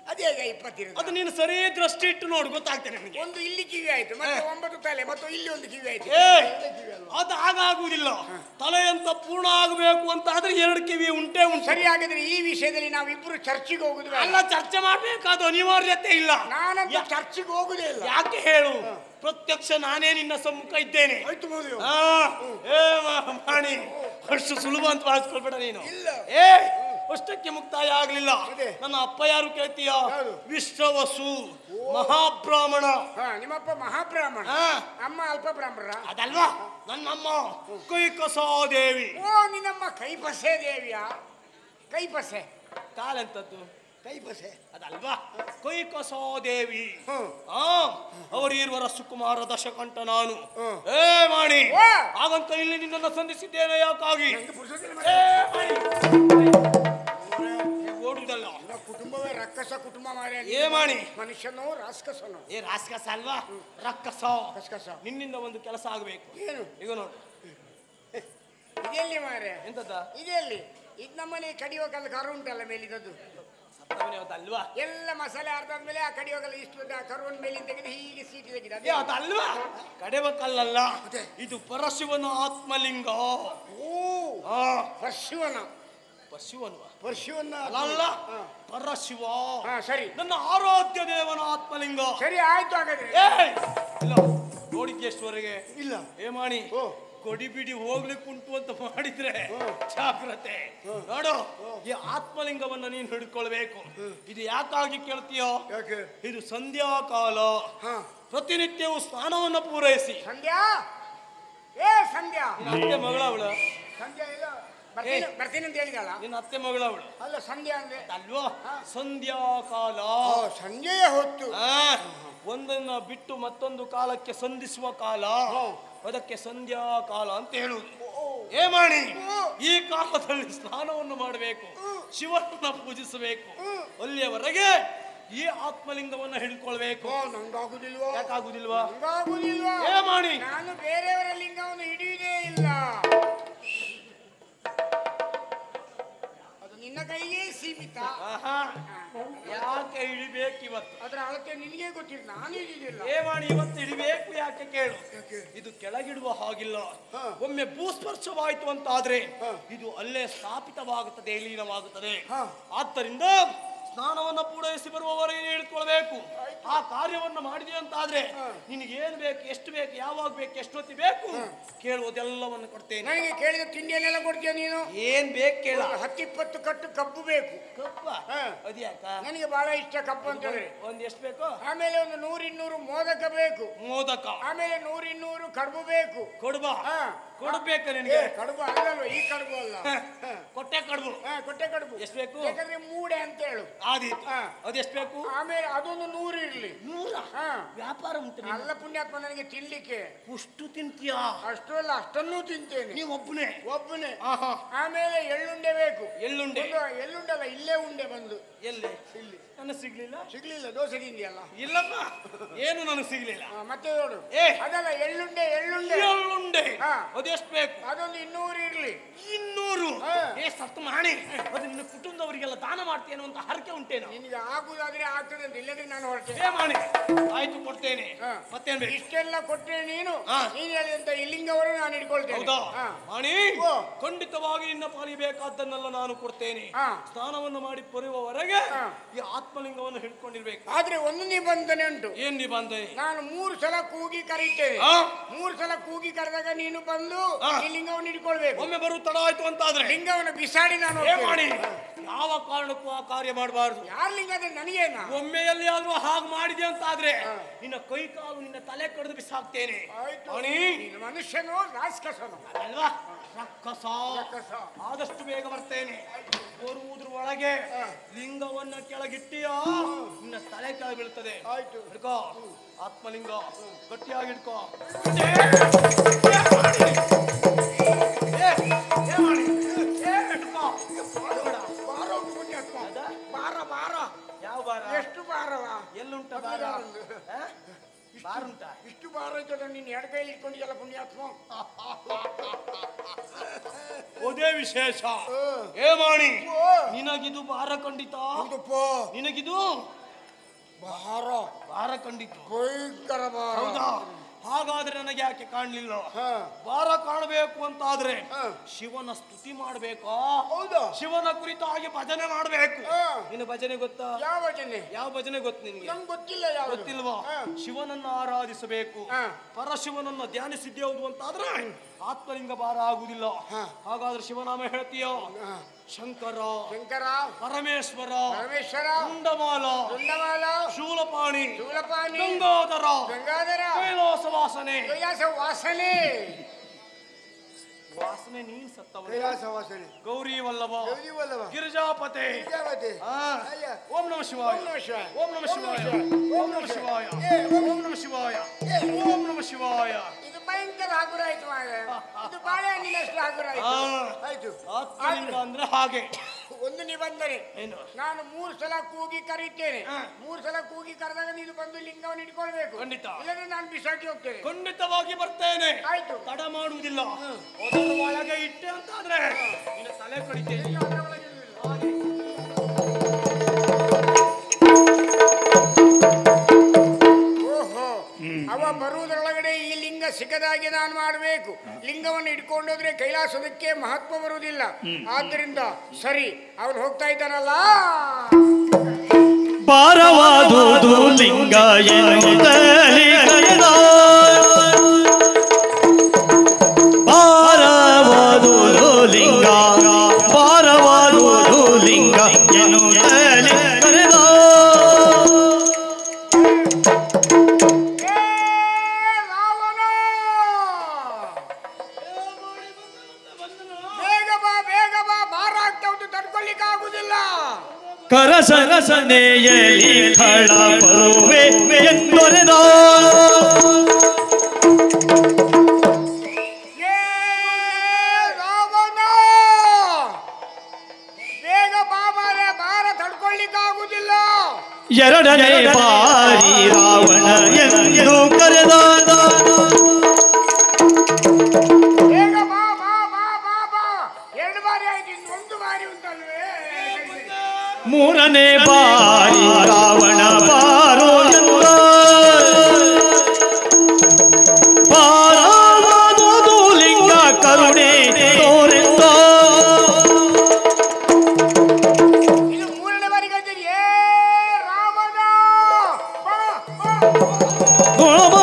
ಅದೇ ಹೇಗೆ ಇಪ್ಪತ್ತಿರೋದು ಅದು ನೀನು ಸರಿ ದೃಷ್ಟಿ ಇಟ್ಟು ನೋಡು ಗೊತ್ತಾಗ್ತದೆ ನಿನಗೆ ಒಂದು ಇಲ್ಲಿ ಕಿವಿ ಆಯ್ತು ಮತ್ತೆ ಒಂಬತ್ತು ತಲೆ ಮತ್ತು ಇಲ್ಲಿ ಒಂದು ಕಿವಿ ಆಯ್ತು ಏ ಅದು ಆಗಾಗುವುದಿಲ್ಲ ತಲೆ ಅಂತ ಪೂರ್ಣ ಆಗಬೇಕು ಅಂತ ಆದ್ರೆ ಎರಡು ಕಿವಿ ಉಂಟೆ ಉಂಟು ಸರಿ ಹಾಗಾದ್ರೆ ಈ ವಿಷಯದಲ್ಲಿ ನಾವಿಬ್ರು ಚರ್ಚಿಗೆ ಹೋಗುದು ಬೇಡ. ಅಲ್ಲ ಚರ್ಚೆ ಮಾಡ್ಬೇಕಾದ ಅನಿವಾರ್ಯತೆ ಇಲ್ಲ ನಾನಂತೂ ಯಾ- ಚರ್ಚಿಗೆ ಹೋಗುದೇ ಇಲ್ಲ ಯಾಕೆ ಹೇಳು ಪ್ರತ್ಯಕ್ಷ ನಾನೇ ನಿನ್ನ ಸಮ್ಮುಖ ಇದ್ದೇನೆ ಆಯ್ತು ಮೋದಿ ಆ, ಏ ಮಾ- ಮಾಣಿ ಅಷ್ಟು ಸುಲಭ ಅಂತ ಭಾವಿಸ್ಕೊಳ್ಬೇಡ ನೀನು ಇಲ್ಲ. ಏ ಅಷ್ಟಕ್ಕೆ ಮುಕ್ತಾಯ ಆಗ್ಲಿಲ್ಲ ಅದೇ. ನನ್ನ ಅಪ್ಪ ಯಾರು ಕೇಳ್ತೀಯ ಯಾರು? ವಿಶ್ವವಸು ಮಹಾಬ್ರಾಹ್ಮಣ ಹಾ ನಿಮ್ಮಪ್ಪ ಮಹಾಬ್ರಾಹ್ಮಣ ಆ, ಅಮ್ಮ ಅಲ್ಪ ಬ್ರಾಹ್ಮಣರ ಅದಲ್ವಾ ನನ್ನಮ್ಮ ಕೈಕಸಾದೇವಿ ಓ ನಿನ್ನಮ್ಮ ಕೈಪಸೆ ದೇವಿಯ ಕೈಪಸೆ ಕಾಲೆಂತದ್ದು ಕೈಪಸೆ ಅದಲ್ವಾ ಕೈಕಸಾದೇವಿ ಹ್ಮ್. ಆ ಅವರೀರ್ವರ ಸುಕುಮಾರ ದಶಕಂಠ ನಾನು ಹ್ಮ್. ಏ ಮಾಣಿ ವಾ. ಹಾಗಂತ ಇಲ್ಲಿ ನಿನ್ನನ್ನು ಸಂಧಿಸಿದ್ದೇನೆ ಯಾಕಾಗಿ ನಂಗೆ ಪುರುಷೋತ್ತಮ ಏ ಮಾಣಿ ಏ, ಓಡುವುದಲ್ಲ ನಮ್ಮ ಕುಟುಂಬವೇ ರಕ್ಕಸ ಕುಟುಂಬ ಮಾರೇ ಏ ಮಾಣಿ ಮನುಷ್ಯನೋ ರಾಸ್ಕಸನೋ ಏ ರಾಸ್ಕಸ ಅಲ್ವಾ ರಕ್ಕಸ ಕಸಕಸ ನಿನ್ನಿಂದ ಒಂದು ಕೆಲಸ ಆಗಬೇಕು ಏನು ಈಗ ನೋಡು ಇದೆಲ್ಲಿ ಮಾರೆ ಎಂತದ ಇದೆಲ್ಲಿ ಇದು ನಮ್ಮನೆ ಕಡಿಯುವ ಕಲ್ಲು ಕರು ಉಂಟಲ್ಲ ಮೇಲಿದದ್ದು ಸತ್ತವನೇ ಅದಲ್ವಾ ಎಲ್ಲ ಮಸಾಲೆ ಅರ್ಧಾದ್ಮೇಲೆ ಆ ಕಡಿಯುವ ಕಲ್ಲು ಇಷ್ಟು ದೊಡ್ಡ ಕರುವನ್ ಮೇಲಿಂದ ತೆಗೆದು ಹೀಗೆ ಸೀಟಿ ತೆಗೆದು ಏ ಅದೇ ಅದಲ್ವಾ ಕಡೆಬಕ್ಕಲ್ಲಲ್ಲ ಅದೇ. ಇದು ಪರಶಿವನ ಆತ್ಮಲಿಂಗ ಓ ಆ ಪರಶಿವನ ಪಶುವನ್ವ ಪರಶಿವನ ಅಲ್ಲ ಹಾ. ಪರಶಿವ ಹಾ ಸರಿ ನನ್ನ ಆರಾಧ್ಯ ದೇವನ ಆತ್ಮಲಿಂಗ ಸರಿ ಆಯ್ತು ಹಾಗಾದ್ರೆ ಏ ಇಲ್ಲ ನೋಡಿದ್ದೆ ಎಷ್ಟುವರೆಗೆ ಇಲ್ಲ ಏ ಮಾಡಿ ಓ. ಕೊಡಿ ಬಿಡಿ ಹೋಗ್ಲಿಕ್ಕೆ ಉಂಟು ಅಂತ ಮಾಡಿದ್ರೆ ಜಾಗ್ರತೆ ನೋಡು ಈ ಆತ್ಮಲಿಂಗವನ್ನ ನೀನು ಹಿಡ್ಕೊಳ್ಬೇಕು ಇದು ಯಾಕಾಗಿ ಕೇಳ್ತೀಯೋ ಯಾಕೆ ಇದು ಸಂಧ್ಯಾಕಾಲ ಹಾ ಪ್ರತಿನಿತ್ಯವೂ ಸ್ನಾನವನ್ನ ಪೂರೈಸಿ ಸಂಧ್ಯಾ ಏ ಸಂಧ್ಯಾ ನಿನ್ನ ಅತ್ತೆ ಮಗಳವಳು ಸಂಧ್ಯಾ ಇಲ್ಲ ಬರ್ತೀನಿ ಬರ್ತೀನಿ ಅಂತ ಹೇಳಿದಲ್ಲ ನಿನ್ನ ಅತ್ತೆ ಮಗಳವಳು ಅಲ್ಲ ಸಂಧ್ಯಾ ಅಂದ್ರೆ ಅಲ್ವಾ ಸಂಧ್ಯಾಕಾಲ ಓ ಸಂಜೆಯ ಹೊತ್ತು ಆ, ಒಂದನ್ನ ಬಿಟ್ಟು ಮತ್ತೊಂದು ಕಾಲಕ್ಕೆ ಸಂಧಿಸುವ ಕಾಲ ಹ್ಮ್. ಅದಕ್ಕೆ ಸಂಧ್ಯಾ ಕಾಲ ಅಂತ ಹೇಳುವುದು ಏ ಮಾಡಿ ಈ ಕಾಲದಲ್ಲಿ ಸ್ನಾನವನ್ನು ಮಾಡಬೇಕು ಶಿವನನ್ನ ಪೂಜಿಸಬೇಕು ಅಲ್ಲಿಯವರೆಗೆ ಈ ಆತ್ಮಲಿಂಗವನ್ನ ಹಿಡ್ಕೊಳ್ಬೇಕು ಓ ನಂಗಾಗುದಿಲ್ವೋ ಯಾಕಾಗುದಿಲ್ವಾ ನಂಗಾಗುದಿಲ್ವೋ ಏ ಮಾಡಿ ನಾನು ಬೇರೆಯವರ ಲಿಂಗವನ್ನು ಹಿಡಿಯುವುದೇ ಇಲ್ಲ ಅದು ನಿನ್ನ ಕೈಗೆ ಸೀಮಿತ ಆಹಾ, ಯಾಕೆ ಹಿಡಿಬೇಕು ಇವತ್ತು ಅದರ ಅಳತೆ ನಿನಗೆ ಗೊತ್ತಿಲ್ಲ ನಾನು ಹಿಡಿಯುವುದಿಲ್ಲ ಏ ಮಾಡಿ ಇವತ್ತು ಹಿಡಿಬೇಕು ಯಾಕೆ ಕೇಳು ಇದು ಕೆಳಗಿಡುವ ಹಾಗಿಲ್ಲ ಹಾ. ಒಮ್ಮೆ ಭೂಸ್ಪರ್ಶವಾಯಿತು ಅಂತಾದ್ರೆ ಹಾ. ಇದು ಅಲ್ಲೇ ಸ್ಥಾಪಿತವಾಗುತ್ತದೆ ಲೀನವಾಗುತ್ತದೆ ಹಾ. ಆದ್ದರಿಂದ ಸ್ನಾನವನ್ನ ಪೂರೈಸಿ ಬರುವವರೆಗೆ ಹಿಡ್ಕೊಳ್ಬೇಕು ಆ ಕಾರ್ಯವನ್ನ ಮಾಡಿದೆ ಅಂತಾದ್ರೆ ನಿನಗೆ ಏನ್ ಬೇಕು ಎಷ್ಟು ಬೇಕು ಯಾವಾಗ ಬೇಕು ಎಷ್ಟೊತ್ತಿ ಬೇಕು ಕೇಳುವುದೆಲ್ಲವನ್ನು ಕೊಡ್ತೇನೆ ನನಗೆ ಕೇಳಿದ ತಿಂಡಿಯನ್ನೆಲ್ಲ ಕೊಡ್ತೀಯ ನೀನು ಏನ್ ಬೇಕು ಕೇಳ ಒಂದು ಹತ್ತಿಪ್ಪತ್ತು ಕಟ್ಟು ಕಬ್ಬು ಬೇಕು ಕಪ್ಪ ಹಾ. ಅದ್ಯಾಕ ನನಗೆ ಬಹಳ ಇಷ್ಟ ಕಬ್ಬು ಅಂತ ಹೇಳಿದ್ರೆ ಒಂದ್ ಎಷ್ಟು ಬೇಕು ಆಮೇಲೆ ಒಂದು ನೂರಿನ್ನೂರು ಮೋದಕ ಬೇಕು ಮೋದಕ ಆಮೇಲೆ ನೂರಿನ್ನೂರು ಕಡುಬು ಬೇಕು ಕೊಡ್ಬಾ ಹಾ. ಕೊಡ್ಬೇಕ ಏ ನಿನಗೆ ಕಡುಬು ಅಲ್ಲಲ್ವ ಈ ಕಡುಬು ಅಲ್ಲ ಹಾ. ಕೊಟ್ಟೆ ಕಡ್ಬು ಹಾ, ಕೊಟ್ಟೆ ಕಡುಬು ಎಷ್ಟ್ ಬೇಕು? ಯಾಕಂದ್ರೆ ಮೂಡೆ ಅಂತ ಹೇಳು ಆದೀತು ಹಾ. ಅದೆಷ್ಟು ಬೇಕು ಆಮೇಲೆ ಅದೊಂದು ನೂರು ಇರ್ಲಿ ನೂರ ಹಾ ವ್ಯಾಪಾರ ಉಂಟು ನಿನ್ನ. ಅಲ್ಲ ಪುಣ್ಯಾತ್ಮ ನನಗೆ ತಿನ್ಲಿಕ್ಕೆ ಅಷ್ಟು ತಿಂತೀಯಾ ಅಷ್ಟು ಅಲ್ಲ ಅಷ್ಟನ್ನೂ ತಿಂತೇನೆ ನೀವು ಒಬ್ಬನೇ ಒಬ್ಬನೇ ಆಹಾ ಆಮೇಲೆ ಎಳ್ಳುಂಡೆ ಬೇಕು ಎಳ್ಳುಂಡೆ ಒಂದು ಎಳ್ಳುಂಡಲ್ಲ ಇಲ್ಲೇ ಉಂಡೆ ಬಂದು ಎಲ್ಲಿ ಇಲ್ಲಿ ನನ್ನ ಸಿಗ್ಲಿಲ್ಲ ಸಿಗ್ಲಿಲ್ಲ ದೋಸೆ ತಿಂದಿಯಲ್ಲ ಇಲ್ಲಮ್ಮ ಏನು ನನಗೆ ಸಿಗ್ಲಿಲ್ಲ ಆ, ಮತ್ತೆ ನೋಡು ಏ. ಅದಲ್ಲ ಎಳ್ಳುಂಡೆ ಎಳ್ಳುಂಡೆ ಎಳ್ಳುಂಡೆ ಹಾ. ಅದೆಷ್ಟು ಬೇಕು ಅದೊಂದು ಇನ್ನೂರು ಇರ್ಲಿ ಇನ್ನೂರು ಹಾ. ಏ ಸತ್ತು ಮಾಡಿ ಅದು ನಿನ್ನ ಕುಟುಂಬದವರಿಗೆಲ್ಲ ದಾನ ಮಾಡ್ತೇನೆ ಅಂತ ಹರಕೆ ಉಂಟೇನು ನಿನಗೆ ಆಗುದಾದ್ರೆ ಆಗ್ತದೆ ಅಂತ ಇಲ್ಲದ್ರೆ ನಾನು ಹೊರಟೆ ಏ ಮಾಡಿ ಆಯ್ತು ಕೊಡ್ತೇನೆ ಹಾ. ಮತ್ತೇನ್ ಬೇಕು ಇಷ್ಟೆಲ್ಲ ಕೊಟ್ರೆ ನೀನು ಹಾ. ನೀನು ಹೇಳಿದಂತ ಇಲ್ಲಿಂಗವರು ನಾನು ಇಟ್ಕೊಳ್ತೇನೆ ಹೌದಾ ಹಾ. ಮಾಣಿ ಓ. ಖಂಡಿತವಾಗಿ ನಿನ್ನ ಪಾಲಿಗೆ ಬೇಕಾದ್ದನ್ನೆಲ್ಲ ನಾನು ಕೊಡ್ತೇನೆ ಹಾ. ಸ್ನಾನವನ್ನು ಮಾಡಿ ಬರುವವರೆಗೆ ಹಾ. ಈ ಆತ್ಮಲಿಂಗವನ್ನು ಹಿಡ್ಕೊಂಡಿರ್ಬೇಕು ಆದ್ರೆ ಒಂದು ನಿಬಂಧನೆ ಉಂಟು ಏನ್ ನಿಬಂಧನೆ ನಾನು ಮೂರು ಸಲ ಕೂಗಿ ಕರೀತೇನೆ ಹಾ. ಮೂರು ಸಲ ಕೂಗಿ ಕರೆದಾಗ ನೀನು ಬಂದು ಹಾ. ಈ ಲಿಂಗವನ್ನು ಇಟ್ಕೊಳ್ಬೇಕು ಒಮ್ಮೆ ಬರು ತಡ ಆಯ್ತು ಅಂತಾದ್ರೆ ಲಿಂಗವನ್ನು ಬಿಸಾಡಿ ನಾನು ಏನ್ ಮಾಡಿ ಯಾವ ಕಾರಣಕ್ಕೂ ಆ ಕಾರ್ಯ ಮಾಡಬಾರ್ದು ಯಾರ ಲಿಂಗ ಅಂದ್ರೆ ನನಗೇನ ಒಮ್ಮೆ ಎಲ್ಲಿಯಾದ್ರೂ ಹಾಗೆ ಮಾಡಿದೆ ಅಂತಾದ್ರೆ ನಿನ್ನ ಕೈ ಕಾಲು ನಿನ್ನ ತಲೆ ಕಡಿದು ಬಿಸಾಕ್ತೇನೆ ಆಯ್ತು ಅಣಿ ನೀನು ಮನುಷ್ಯನೋ ರಾಕ್ಷಸನೋ ಅಲ್ವಾ ರಕ್ಕಸ ರಕ್ಕಸ. ಆದಷ್ಟು ಬೇಗ ಬರ್ತೇನೆ ಬರುವುದ್ರ ಒಳಗೆ ಲಿಂಗವನ್ನ ಕೆಳಗಿಟ್ಟಿಯ ನಿನ್ನ ತಲೆ ಕೆಳಗೆ ಬೀಳ್ತದೆ ಆಯ್ತು. ಹಿಡ್ಕೋ ಆತ್ಮಲಿಂಗ ಗಟ್ಟಿಯಾಗಿ ಹಿಡ್ಕೋ ಏ, ಏ ಮಾಡಿ. ಏ, ಹಿಡ್ಕೋ. ಬೇಡ. ಬಾರ ಉಂಟು ಪುಣ್ಯಾತ್ಮ. ಅದ? ಬಾರ ಬಾರ ಯಾವ ಬಾರ ಎಷ್ಟು ಬಾರವ ಎಲ್ಲುಂಟ ಬಾರ ಒಂದು. ಆ? ಬಾರ ಉಂಟಾ ಇಷ್ಟು ಬಾರ ಇದ್ದದ ನೀನು ಎಡ ಕೈಲಿ ಇಟ್ಕೊಂಡಿಯಲ್ಲ ಪುಣ್ಯಾತ್ಮ ಅದೇ ವಿಶೇಷ ಹ್ಮ್. ಏ ಮಾಣಿ ಓ. ನಿನಗಿದು ಬಾರ ಖಂಡಿತ ಹೌದಪ್ಪ ನಿನಗಿದು ಭಾರ ಭಾರ ಕಂಡಿತು ಭಯಂಕರ ಭಾರ ಹೌದಾ ಹಾಗಾದ್ರೆ ನನಗೆ ಯಾಕೆ ಕಾಣ್ಲಿಲ್ಲ ಹಾ. ಭಾರ ಕಾಣಬೇಕು ಅಂತಾದ್ರೆ ಹಾ. ಶಿವನ ಸ್ತುತಿ ಮಾಡ್ಬೇಕಾ ಹೌದಾ ಶಿವನ ಕುರಿತಾಗಿ ಭಜನೆ ಮಾಡ್ಬೇಕು ಹಾ. ನಿನ್ನ ಭಜನೆ ಗೊತ್ತಾ ಯಾವ ಭಜನೆ ಯಾವ ಭಜನೆ ಗೊತ್ತು ನಿನ್ಗೆ ನಂಗೆ ಗೊತ್ತಿಲ್ಲ ಯಾವ ಗೊತ್ತಿಲ್ವಾ ಶಿವನನ್ನ ಆರಾಧಿಸಬೇಕು ಹಾ. ಪರಶಿವನನ್ನ ಧ್ಯಾನಿಸಿದ್ದೇವುದು ಅಂತಾದ್ರೆ ಆತ್ಮಲಿಂಗ ಭಾರ ಆಗುದಿಲ್ಲ ಹಾ. ಹಾಗಾದ್ರೆ ಶಿವನಾಮ ಹೇಳ್ತೀಯೋ ಶಂಕರ ಶಂಕರ ಪರಮೇಶ್ವರ ಪರಮೇಶ್ವರ ಕುಂಡಮಾಲ ದುಂಡಮಾಲ ಶೂಲಪಾಣಿ ಶೂಲಪಾಣಿ ಗಂಗಾಧರ ಗಂಗಾಧರ ಕೈಲಾಸ ವಾಸನೆ ಕೈಲಾಸ ವಾಸನೆ ವಾಸನೆ ನೀನ್ ಸತ್ತವ ಕೈಲಾಸ ವಾಸನೆ ಗೌರಿ ವಲ್ಲಭ ಗೌರಿ ವಲ್ಲಭ ಗಿರಿಜಾಪತೆ ವಿದ್ಯಾವತಿ ಆ. ಅಯ್ಯ. ಓಂ ನಮ ಶಿವಾಯ ಓಂ ನಮಃ ಶಿವಾಯ. ಓಂ ನಮ ಶಿವಾಯ ಓಂ ನಮ ಶಿವಾಯ ಏ, ಓಂ ನಮ ಶಿವಾಯ ಓಂ ನಮ ಶಿವಾಯ ಇದು ಭಯಂಕರ ಹಗುರ ಆಯ್ತು ಮಾರ್ರೆ. ಇದು ಬಾಳೆಹಣ್ಣಿನಷ್ಟು ಹಗುರ ಆಯ್ತು ಆ. ಆಯ್ತು ಆತ್ಮಲಿಂಗ ಅಂದ್ರೆ ಹಾಗೆ ಒಂದು ನಿಬಂಧನೆ ಏನು ನಾನು ಮೂರು ಸಲ ಕೂಗಿ ಕರೀತೇನೆ ಹಾ. ಮೂರು ಸಲ ಕೂಗಿ ಕರೆದಾಗ ನೀನು ಬಂದು ಲಿಂಗವನ್ನು ಇಟ್ಕೊಳ್ಬೇಕು ಖಂಡಿತ. ಇಲ್ಲದ್ರೆ ನಾನು ಬಿಸಾಕಿ ಹೋಗ್ತೇನೆ ಖಂಡಿತವಾಗಿ ಬರ್ತೇನೆ ಆಯ್ತು ತಡ ಮಾಡುವುದಿಲ್ಲ ಅದರ ಒಳಗೆ ಇಟ್ಟೆ ಅಂತಾದ್ರೆ ನಿನ್ನ ತಲೆ ಕಡಿತೇನೆ ಅದರ ಒಳಗೆ ಇರ್ಲಿಲ್ಲ. ಓಹೋ ಅವ ಬರುವುದರೊಳಗಡೆ ಈ ಲಿಂಗ ಸಿಗದಾಗೆ ನಾನು ಮಾಡಬೇಕು ಲಿಂಗವನ್ನು ಇಟ್ಕೊಂಡೋದ್ರೆ ಕೈಲಾಸದಕ್ಕೆ ಮಹತ್ವ ಬರುವುದಿಲ್ಲ ಆದ್ದರಿಂದ ಸರಿ ಅವನು ಹೋಗ್ತಾ ಇದ್ದಾನಲ್ಲ ಭಾರವಾದುದು ಲಿಂಗ ಎನ್ನುತ್ತಲಿ ಕರೆದ ಭಾರವಾದುದು ಲಿಂಗ ಭಾರವಾದುದು ಲಿಂಗ ಎನ್ನುತ್ತಲಿ ಕರೆದ ಏ ರಾವಣ! ಬೇಗ ಬಾ ಬೇಗ ಬಾ ಭಾರ ಆಗ್ತಾ ಉಂಟು ತಡ್ಕೊಳ್ಳಿಕ್ಕೆ ಆಗುದಿಲ್ಲ ಕರಸರಸನೆಯಲಿ ಖಳ ಬರುವೆ ಎಂದೊರೆದ ಏ ರಾವಣ! ಬೇಗ ಬಾ ಮಾರೆ ಭಾರ ತಡ್ಕೊಳ್ಳಿಕ್ಕೆ ಆಗುದಿಲ್ಲ ಎರಡನೇ ಬಾರಿ ರಾವಣ ಎಂದು ಕರೆದ ಬೇಗ ಬಾ ಬಾ ಬಾ ಬಾ ಬಾ ಎರಡು ಬಾರಿ ಆಯ್ತು ಇನ್ನು ಒಂದು ಬಾರಿ ಉಂಟಲ್ವೇ ಮೂರನೇ ಬಾರಿ ರಾವಣ ಬಾರೋ ಎಂದ ಬಾರವಾದುದು ಲಿಂಗ ಕರುಣೆ ತೋರೆಂದ ಇದು ಮೂರನೇ ಬಾರಿ ಕಳ್ತೀನಿ ಏ ರಾವಣ ಬಾ ಬಾ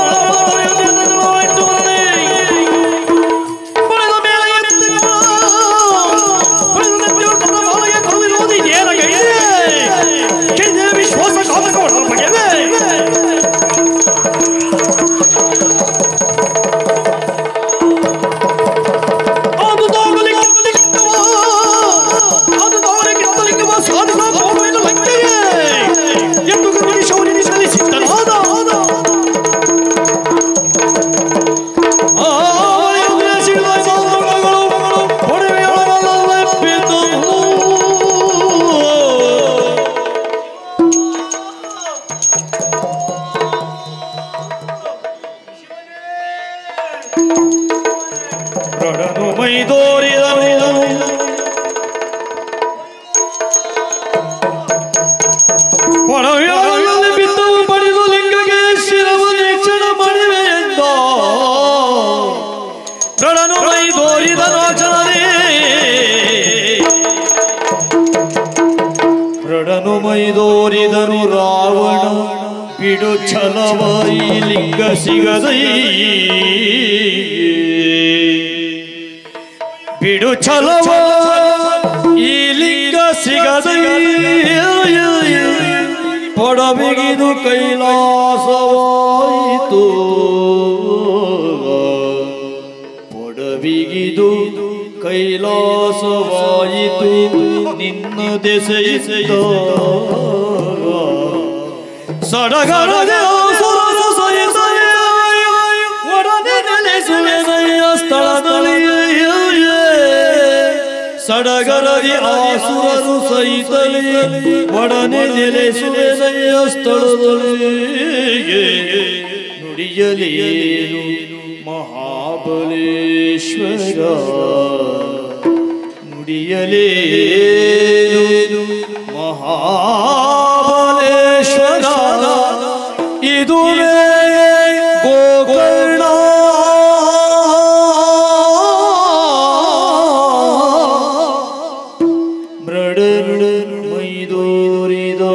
ಮೈದೋರಿದರು ಹೊರಯಲ್ಲಿ ಬಿದ್ದವು ಪಡೆದು ಲಿಂಗಗೆ ಶಿರವನ್ನು ಕ್ಷಣ ಮಾಡಿವೆ ಎಂದ ಗಡನು ಮೈ ತೋರಿದ ರಾಜನೇ ರಡನು ಮೈದೋರಿದನು ರಾವಣ ಬಿಡು ಛಲವಾಯಿ ಲಿಂಗ ಸಿಗದೈ ಬಿಡು ಛಲವ ಈ ಲಿಂಗ ಸಿಗದೈ ಪಡಬಿಗಿದು ಕೈಲಾಸವಾಯಿತು ಪಡಬಿಗಿದು ಕೈಲಾಸವಾಯಿತು ನಿನ್ನ ದೆಸೆಯಿಸಿದ ಸಡಗರದೆ ಆಸುರರು ಸಹಿಸದೆ ಒಡನೆ ನೆಲೆಸುವೆನಯ್ಯ ಸ್ಥಳದಲ್ಲಿ ಸಡಗರದಿ ಆಸುರರು ಸಹಿತಲಿ ಒಡನೆ ನೆಲೆಸುವೆನಯ್ಯ ಸ್ಥಳದಲ್ಲಿ ನುಡಿಯಲೇನು ಮಹಾಬಲೇಶ್ವರ ನುಡಿಯಲೇನು ಮಹಾಬಲೇಶ್ವರ ಮೈದೂರಿದ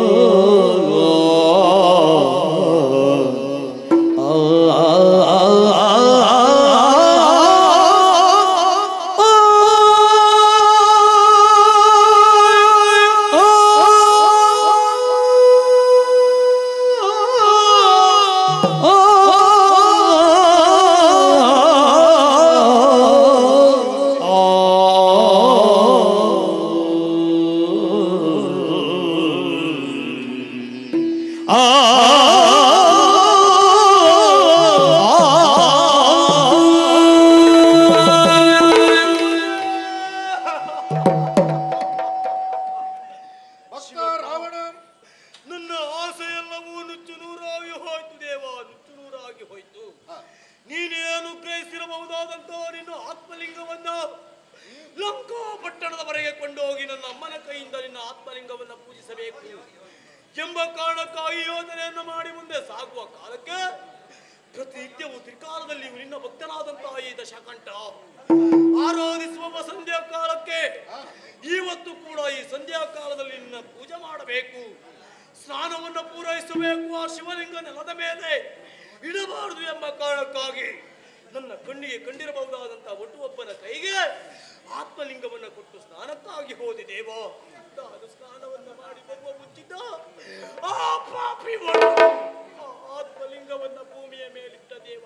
ಭಕ್ತ ರಾವಣ ನನ್ನ ಆಸೆ ಎಲ್ಲವೂ ನುಚ್ಚು ನೂರಾಗಿ ಹೋಯ್ತು ದೇವ ನುಚ್ಚು ನೂರಾಗಿ ಹೋಯ್ತು ನೀನೇ ಅನುಗ್ರಹಿಸಿರಬಹುದಾದಂತಹ ನಿನ್ನ ಆತ್ಮಲಿಂಗವನ್ನ ಲಂಕಾ ಪಟ್ಟಣದವರೆಗೆ ಕೊಂಡೋಗಿ ನನ್ನ ಅಮ್ಮನ ಕೈಯಿಂದ ನಿನ್ನ ಆತ್ಮಲಿಂಗವನ್ನ ಪೂಜಿಸಬೇಕು ಎಂಬ ಕಾರಣಕ್ಕಾಗಿ ಯೋಜನೆಯನ್ನು ಮಾಡಿ ಮುಂದೆ ಸಾಗುವ ಕಾಲಕ್ಕೆ ಪ್ರತಿನಿತ್ಯವೂ ತ್ರಿಕಾಲದಲ್ಲಿ ನಿನ್ನ ಭಕ್ತನಾದಂತಹ ಈ ದಶಕಂಠ ಆರಾಧಿಸುವ ಸಂಧ್ಯಾ ಕಾಲಕ್ಕೆ ಇವತ್ತು ಕೂಡ ಈ ಸಂಧ್ಯಾ ಕಾಲದಲ್ಲಿ ನಿನ್ನ ಪೂಜೆ ಮಾಡಬೇಕು ಸ್ನಾನವನ್ನು ಪೂರೈಸಬೇಕು ಆ ಶಿವಲಿಂಗ ನೆಲದ ಮೇಲೆ ಇಡಬಾರದು ಎಂಬ ಕಾರಣಕ್ಕಾಗಿ ನನ್ನ ಕಣ್ಣಿಗೆ ಕಂಡಿರಬಹುದಾದಂತಹ ಒಬ್ಬನ ಕೈಗೆ ಆತ್ಮಲಿಂಗವನ್ನು ಕೊಟ್ಟು ಸ್ನಾನಕ್ಕಾಗಿ ಹೋದೆ ದೇವ ನಾನು ಸ್ನಾನವನ್ನು ಮಾಡಿ ಬರುವ ಮುಂಚಿದ್ದ ಆ ಪಾಪಿ ಒಟ್ಟು ಆ ಆತ್ಮಲಿಂಗವನ್ನ ಭೂಮಿಯ ಮೇಲಿಟ್ಟ ದೇವ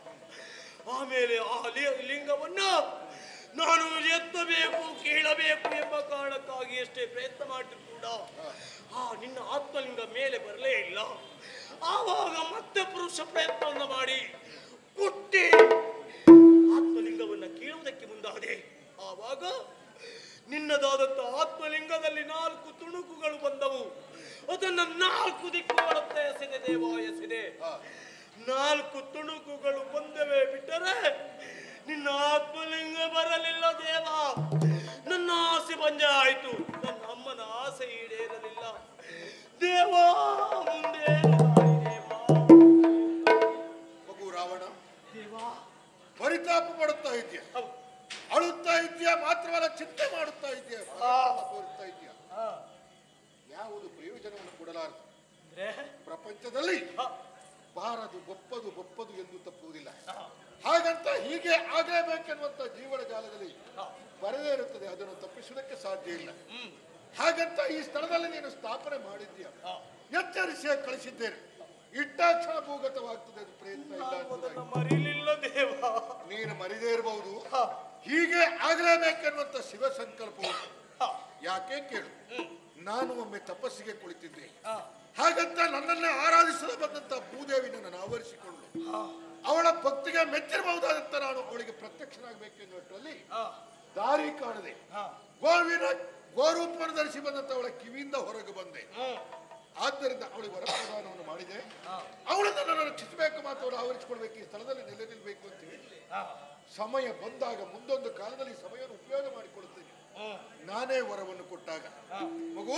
ಆಮೇಲೆ ಆ ಲಿ- ಲಿಂಗವನ್ನ ನಾನು ಎತ್ತಬೇಕು ಕೀಳಬೇಕು ಎಂಬ ಕಾರಣಕ್ಕಾಗಿ ಎಷ್ಟೇ ಪ್ರಯತ್ನ ಮಾಡಿದ್ರು ಕೂಡ ಆ ನಿನ್ನ ಆತ್ಮಲಿಂಗ ಮೇಲೆ ಬರಲೇ ಇಲ್ಲ ಆವಾಗ ಮತ್ತೆ ಪುರುಷ ಪ್ರಯತ್ನವನ್ನ ಮಾಡಿ ಕುಟ್ಟಿ ಆತ್ಮಲಿಂಗವನ್ನ ಕೀಳುವುದಕ್ಕೆ ಮುಂದಾದೆ ಆವಾಗ ನಿನ್ನದಾದಂತ ಆತ್ಮಲಿಂಗದಲ್ಲಿ ನಾಲ್ಕು ತುಣುಕುಗಳು ಬಂದವು ಅದನ್ನ ನಾಲ್ಕು ದಿಕ್ಕುಗಳತ್ತ ಎಸೆದೆ ದೇವ ಎಸೆದೆ ನಾಲ್ಕು ತುಣುಕುಗಳು ಬಂದವೆ ಬಿಟ್ಟರೆ ನಿನ್ನ ಆತ್ಮಲಿಂಗ ಬರಲಿಲ್ಲ ದೇವ ನನ್ನ ಆಸೆ ಬಂಜ ಆಯ್ತು ನನ್ನ ಅಮ್ಮನ ಆಸೆ ಈಡೇರಲಿಲ್ಲ ದೇವ ಮುಂದೆ ಏನು ದಾರಿ ದೇವ ಮಗು ರಾವಣ ದೇವ ಪರಿತಾಪ ಪಡುತ್ತಾ ಇದೆಯಾ ಹೌದು. ಅಳುತ್ತಾ ಇದೆಯಾ ಮಾತ್ರವಲ್ಲ ಚಿಂತೆ ಮಾಡುತ್ತಾ ಇದೆಯಾ ಪರಿತಾಪ ತೋರುತ್ತಾ ಇದೆಯಾ ಆ, ಯಾವುದು ಪ್ರಯೋಜನವನ್ನು ಕೊಡಲಾರದು ಅಂದ್ರೆ ಪ್ರಪಂಚದಲ್ಲಿ ಆ, ಬಾರದು ಗೊಪ್ಪದು ಗೊಪ್ಪದು ಎಂದು ತಪ್ಪುವುದಿಲ್ಲ ಆ, ಹಾಗಂತ ಹೀಗೆ ಆಗಲೇಬೇಕೆನ್ನುವಂತ ಜೀವನ ಜಾಲದಲ್ಲಿ ಆ, ಬರದೇ ಇರುತ್ತದೆ ಅದನ್ನು ತಪ್ಪಿಸುವುದಕ್ಕೆ ಸಾಧ್ಯ ಇಲ್ಲ ಹ್ಮ್, ಹಾಗಂತ ಈ ಸ್ಥಳದಲ್ಲಿ ನೀನು ಸ್ಥಾಪನೆ ಮಾಡಿದ್ದೀಯ ಆ. ಎಚ್ಚರಿಸಿ ಕಳಿಸಿದ್ದೇನೆ ಇಟ್ಟಾಕ್ಷಣ ಭೂಗತವಾಗ್ತದೆ ಅದು ಪ್ರಯತ್ನ ಇಲ್ಲ ನಾನು ಅನ್ನೋದಾಗಿ. ಅದನ್ನ ಮರೀಲಿಲ್ಲ ದೇವ ನೀನು ಮರಿದೇ ಇರಬಹುದು ಆ, ಹೀಗೆ ಆಗಲೇಬೇಕೆನ್ನುವಂತ ಶಿವ ಸಂಕಲ್ಪವು ಆ, ಯಾಕೆ ಕೇಳು ಹ್ಮ್, ನಾನು ಒಮ್ಮೆ ತಪಸ್ಸಿಗೆ ಕುಳಿತಿದ್ದೆ ಆ, ಹಾಗಂತ ನನ್ನನ್ನೇ ಆರಾಧಿಸಲು ಬಂದಂತ ಭೂದೇವಿ ನನ್ನನ್ನು ಆವರಿಸಿಕೊಂಡು ಆ, ಅವಳ ಭಕ್ತಿಗೆ ಮೆಚ್ಚಿರಬಹುದಾದಂತ ನಾನು ಅವಳಿಗೆ ಪ್ರತ್ಯಕ್ಷನಾಗಬೇಕೆನ್ನುವಷ್ಟರಲ್ಲಿ ಆ, ದಾರಿ ಕಾಣದೆ ಆ, ಗೋವಿನ ಗೋರೂಪವನ್ನು ಧರಿಸಿ ಬಂದಂತ ಅವಳ ಕಿವಿಯಿಂದ ಹೊರಗೆ ಬಂದೆ ಹ್ಮ್, ಆದ್ದರಿಂದ ಅವಳಿಗೆ ವರಪ್ರದಾನವನ್ನು ಮಾಡಿದೆ ಆ, ಅವಳನ್ನು ನಾನು ರಕ್ಷಿಸಬೇಕು ಮತ್ತು ಅವಳು ಆವರಿಸಿಕೊಳ್ಬೇಕು ಈ ಸ್ಥಳದಲ್ಲಿ ನೆಲೆ ನಿಲ್ಬೇಕು ಅಂತ ಹೇಳಿ ಆ, ಸಮಯ ಬಂದಾಗ ಮುಂದೊಂದು ಕಾಲದಲ್ಲಿ ಸಮಯವನ್ನು ಉಪಯೋಗ ಮಾಡಿಕೊಳ್ಳುತ್ತೇನೆ ಹ್ಮ್, ನಾನೇ ವರವನ್ನು ಕೊಟ್ಟಾಗ ಆ, ಮಗು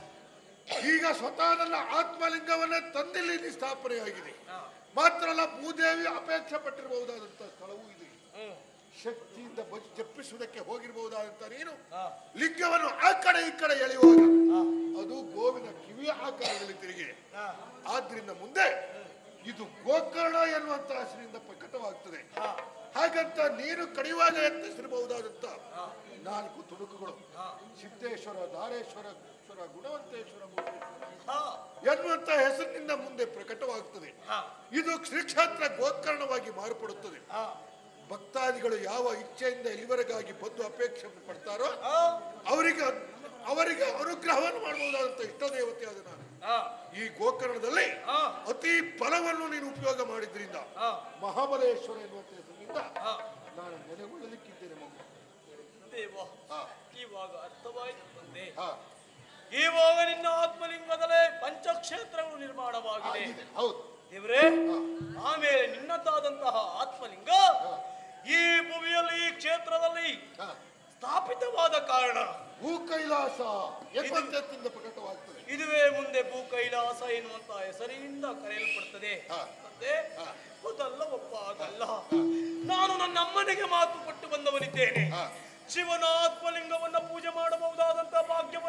ಈಗ ಸ್ವತಃ ನನ್ನ ಆತ್ಮಲಿಂಗವನ್ನೇ ತಂದಿಲ್ಲಿ ಇಲ್ಲಿ ಸ್ಥಾಪನೆಯಾಗಿದೆ ಆ, ಮಾತ್ರ ಅಲ್ಲ ಭೂದೇವಿ ಅಪೇಕ್ಷೆ ಪಟ್ಟಿರಬಹುದಾದಂತ ಸ್ಥಳವೂ ಇದೆ ಹ್ಮ್, ಶಕ್ತಿಯಿಂದ ಬಜ್- ಜಪ್ಪಿಸುವುದಕ್ಕೆ ಹೋಗಿರಬಹುದಾದಂತ ನೀನು ಆ, ಲಿಂಗವನ್ನು ಆ ಕಡೆ ಈ ಕಡೆ ಎಳೆಯುವಾಗ ಆ, ಅದು ಗೋವಿನ ಕಿವಿಯ ಆಕಾರದಲ್ಲಿ ತಿರುಗಿದೆ ಆ, ಆದ್ರಿಂದ ಮುಂದೆ ಇದು ಗೋಕರ್ಣ ಎನ್ನುವಂತ ಹೆಸರಿನಿಂದ ಪ್ರಕಟವಾಗ್ತದೆ ಆ, ಹಾಗಂತ ನೀನು ಕಡಿಯುವಾಗ ಯತ್ನಿಸಿರಬಹುದಾದಂತ ನಾಲ್ಕು ತುಣುಕುಗಳು ಆ, ಸಿದ್ದೇಶ್ವರ ಧಾರೇಶ್ವರ ಈಶ್ವರ ಗುಣವಂತೇಶ್ವರ ಮುರುಡೇಶ್ವರ ಆ, ಎನ್ನುವಂತ ಹೆಸರಿನಿಂದ ಮುಂದೆ ಪ್ರಕಟವಾಗ್ತದೆ ಆ, ಇದು ಶ್ರೀಕ್ಷೇತ್ರ ಗೋಕರ್ಣವಾಗಿ ಮಾರ್ಪಡುತ್ತದೆ ಆ, ಭಕ್ತಾದಿಗಳು ಯಾವ ಇಚ್ಛೆಯಿಂದ ಇಲ್ಲಿವರೆಗಾಗಿ ಬಂದು ಅಪೇಕ್ಷೆ ಪಡ್ತಾರೋ ಆ, ಅವರಿಗೆ ಅವರಿಗೆ ಅನುಗ್ರಹವನ್ನು ಮಾಡಬಹುದಾದಂತ ಇಷ್ಟ ದೇವತೆಯಾದ ನಾನು ಆ, ಈ ಗೋಕರ್ಣದಲ್ಲಿ ಆ, ಅತಿ ಬಲವನ್ನು ನೀನು ಉಪಯೋಗ ಮಾಡಿದ್ರಿಂದ ಆ, ಮಹಾಬಲೇಶ್ವರ ಎನ್ನುವಂತ ಹೆಸರಿನಿಂದ ಆ. ನಾನು ನೆಲೆಗೊಳ್ಳಲಿಕ್ಕಿದ್ದೇನೆ ಮಗು ದೇವ ಹಾ, ಇವಾಗ ಅರ್ಥವಾಯಿತು ತಂದೆ ಹಾ, ಇವಾಗ ನಿನ್ನ ಆತ್ಮಲಿಂಗದಲ್ಲೇ ಪಂಚಕ್ಷೇತ್ರಗಳು ನಿರ್ಮಾಣವಾಗಿದೆ ಆಗಿದೆ. ಹೌದು ದೇವ್ರೇ ಆಮೇಲೆ ನಿನ್ನದಾದಂತಹ ಆತ್ಮಲಿಂಗ ಈ ಭೂಮಿಯಲ್ಲಿ ಈ ಕ್ಷೇತ್ರದಲ್ಲಿ ಹಾ. ಸ್ಥಾಪಿತವಾದ ಕಾರಣ ಭೂ ಕೈಲಾಸ ಎನ್ನುವಂತದಿಂದ ಪ್ರಕಟವಾಗ್ತದೆ ಇದುವೇ ಮುಂದೆ ಭೂ ಕೈಲಾಸ ಎನ್ನುವಂತಹ ಹೆಸರಿನಿಂದ ಕರೆಯಲ್ಪಡುತ್ತದೆ ಹಾ. ಮತ್ತೆ ಹಾ. ಅದಲ್ಲ ಒಪ್ಪ ಆಗಲ್ಲ ನಾನು ನನ್ನ ಅಮ್ಮನಿಗೆ ಮಾತು ಕೊಟ್ಟು ಬಂದವನಿದ್ದೇನೆ ಹಾ. ಶಿವನ ಆತ್ಮಲಿಂಗವನ್ನ ಪೂಜೆ ಮಾಡಬಹುದಾದಂತಹ ಭಾಗ್ಯ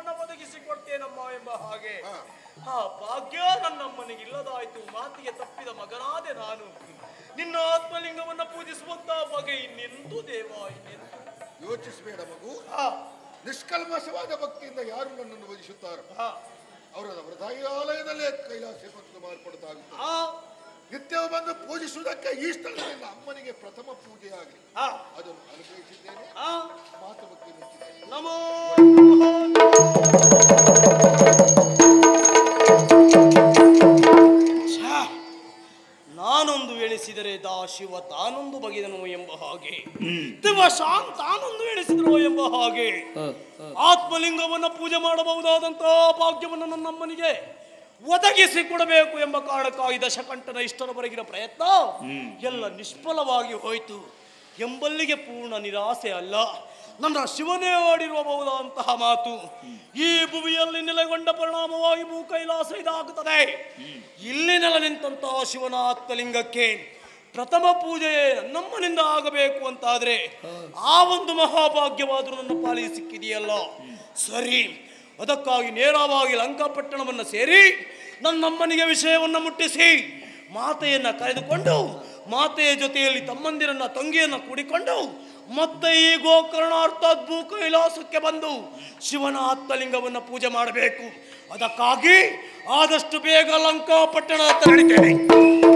ಎಂಬ ಹಾಗೆ ಹಾ. ಆ ಭಾಗ್ಯ ನನ್ನಮ್ಮನಿಗೆ ಇಲ್ಲದಾಯ್ತು ಮಾತಿಗೆ ತಪ್ಪಿದ ಮಗನಾದೆ ನಾನು ನಿನ್ನ ಆತ್ಮಲಿಂಗವನ್ನ ಪೂಜಿಸುವಂತ ಬಗೆ ಇನ್ನೆಂದು ದೇವ ಇನ್ನೆಂದು ಯೋಚಿಸಬೇಡ ಮಗು ಆ, ನಿಷ್ಕಲ್ಮಶವಾದ ಭಕ್ತಿಯಿಂದ ಯಾರು ನನ್ನನ್ನು ವಧಿಸುತ್ತಾರೋ ಆ, ಅವರ ಹೃದಯಾಲಯದಲ್ಲೇ ಕೈಲಾಸ ಪತ್ರ ಮಾರ್ಪಡುತ್ತಾಗುತ್ತೆ ಆ, ನಿತ್ಯವೂ ಬಂದು ಪೂಜಿಸುವುದಕ್ಕೆ ಈ ಸ್ಥಳದಿಂದ ಅಮ್ಮನಿಗೆ ಪ್ರಥಮ ಪೂಜೆಯಾಗಲಿ ಆ, ಅದನ್ನು ಅನುಗ್ರಹಿಸಿದ್ದೇನೆ ಆ, ಮಾತು ಬಗ್ಗೆ ನಿಂತಿದ್ದೇನೆ ನಮೋ ಛ, ನಾನೊಂದು ಎಣಿಸಿದರೆ ದಾ ಶಿವ ತಾನೊಂದು ಬಗೆದನು ಎಂಬ ಹಾಗೆ ದಿವ ಶಾಂತ ತಾನೊಂದು ಎಣಿಸಿದ್ರು ಎಂಬ ಹಾಗೆ ಆತ್ಮಲಿಂಗವನ್ನ ಪೂಜೆ ಮಾಡಬಹುದಾದಂತಹ ಭಾಗ್ಯವನ್ನು ನನ್ನಮ್ಮನಿಗೆ ಒದಗಿಸಿ ಕೊಡಬೇಕು ಎಂಬ ಕಾರಣಕ್ಕಾಗಿ ದಶಕಂಠನ ಇಷ್ಟರವರೆಗಿನ ಪ್ರಯತ್ನ ಎಲ್ಲ ನಿಷ್ಫಲವಾಗಿ ಹೋಯಿತು ಎಂಬಲ್ಲಿಗೆ ಪೂರ್ಣ ನಿರಾಸೆ ಅಲ್ಲ ನನ್ನ ಶಿವನೇ ಆಡಿರಬಹುದಾದಂತಹ ಮಾತು ಈ ಭುವಿಯಲ್ಲಿ ನೆಲೆಗೊಂಡ ಪರಿಣಾಮವಾಗಿ ಭೂ ಕೈಲಾಸ ಇದಾಗುತ್ತದೆ ಇಲ್ಲಿ ನೆಲ ನಿಂತಹ ಶಿವನ ಆತ್ಮಲಿಂಗಕ್ಕೆ ಪ್ರಥಮ ಪೂಜೆ ನಮ್ಮನಿಂದ ಆಗಬೇಕು ಅಂತಾದ್ರೆ ಆ ಒಂದು ಮಹಾಭಾಗ್ಯವಾದರೂ ನನ್ನ ಪಾಲಿಗೆ ಸಿಕ್ಕಿದೆಯಲ್ಲ ಸರಿ ಅದಕ್ಕಾಗಿ ನೇರವಾಗಿ ಲಂಕಾಪಟ್ಟಣವನ್ನು ಸೇರಿ ನನ್ನಮ್ಮನಿಗೆ ವಿಷಯವನ್ನು ಮುಟ್ಟಿಸಿ ಮಾತೆಯನ್ನ ಕರೆದುಕೊಂಡು ಮಾತೆಯ ಜೊತೆಯಲ್ಲಿ ತಮ್ಮಂದಿರನ್ನ ತಂಗಿಯನ್ನ ಕೂಡಿಕೊಂಡು ಮತ್ತೆ ಈ ಗೋಕರ್ಣ ಅರ್ಥಾತ್ ಭೂ ಕೈಲಾಸಕ್ಕೆ ಬಂದು ಶಿವನ ಆತ್ಮಲಿಂಗವನ್ನು ಪೂಜೆ ಮಾಡಬೇಕು ಅದಕ್ಕಾಗಿ ಆದಷ್ಟು ಬೇಗ ಲಂಕಾಪಟ್ಟಣ ನಡೀತೇನೆ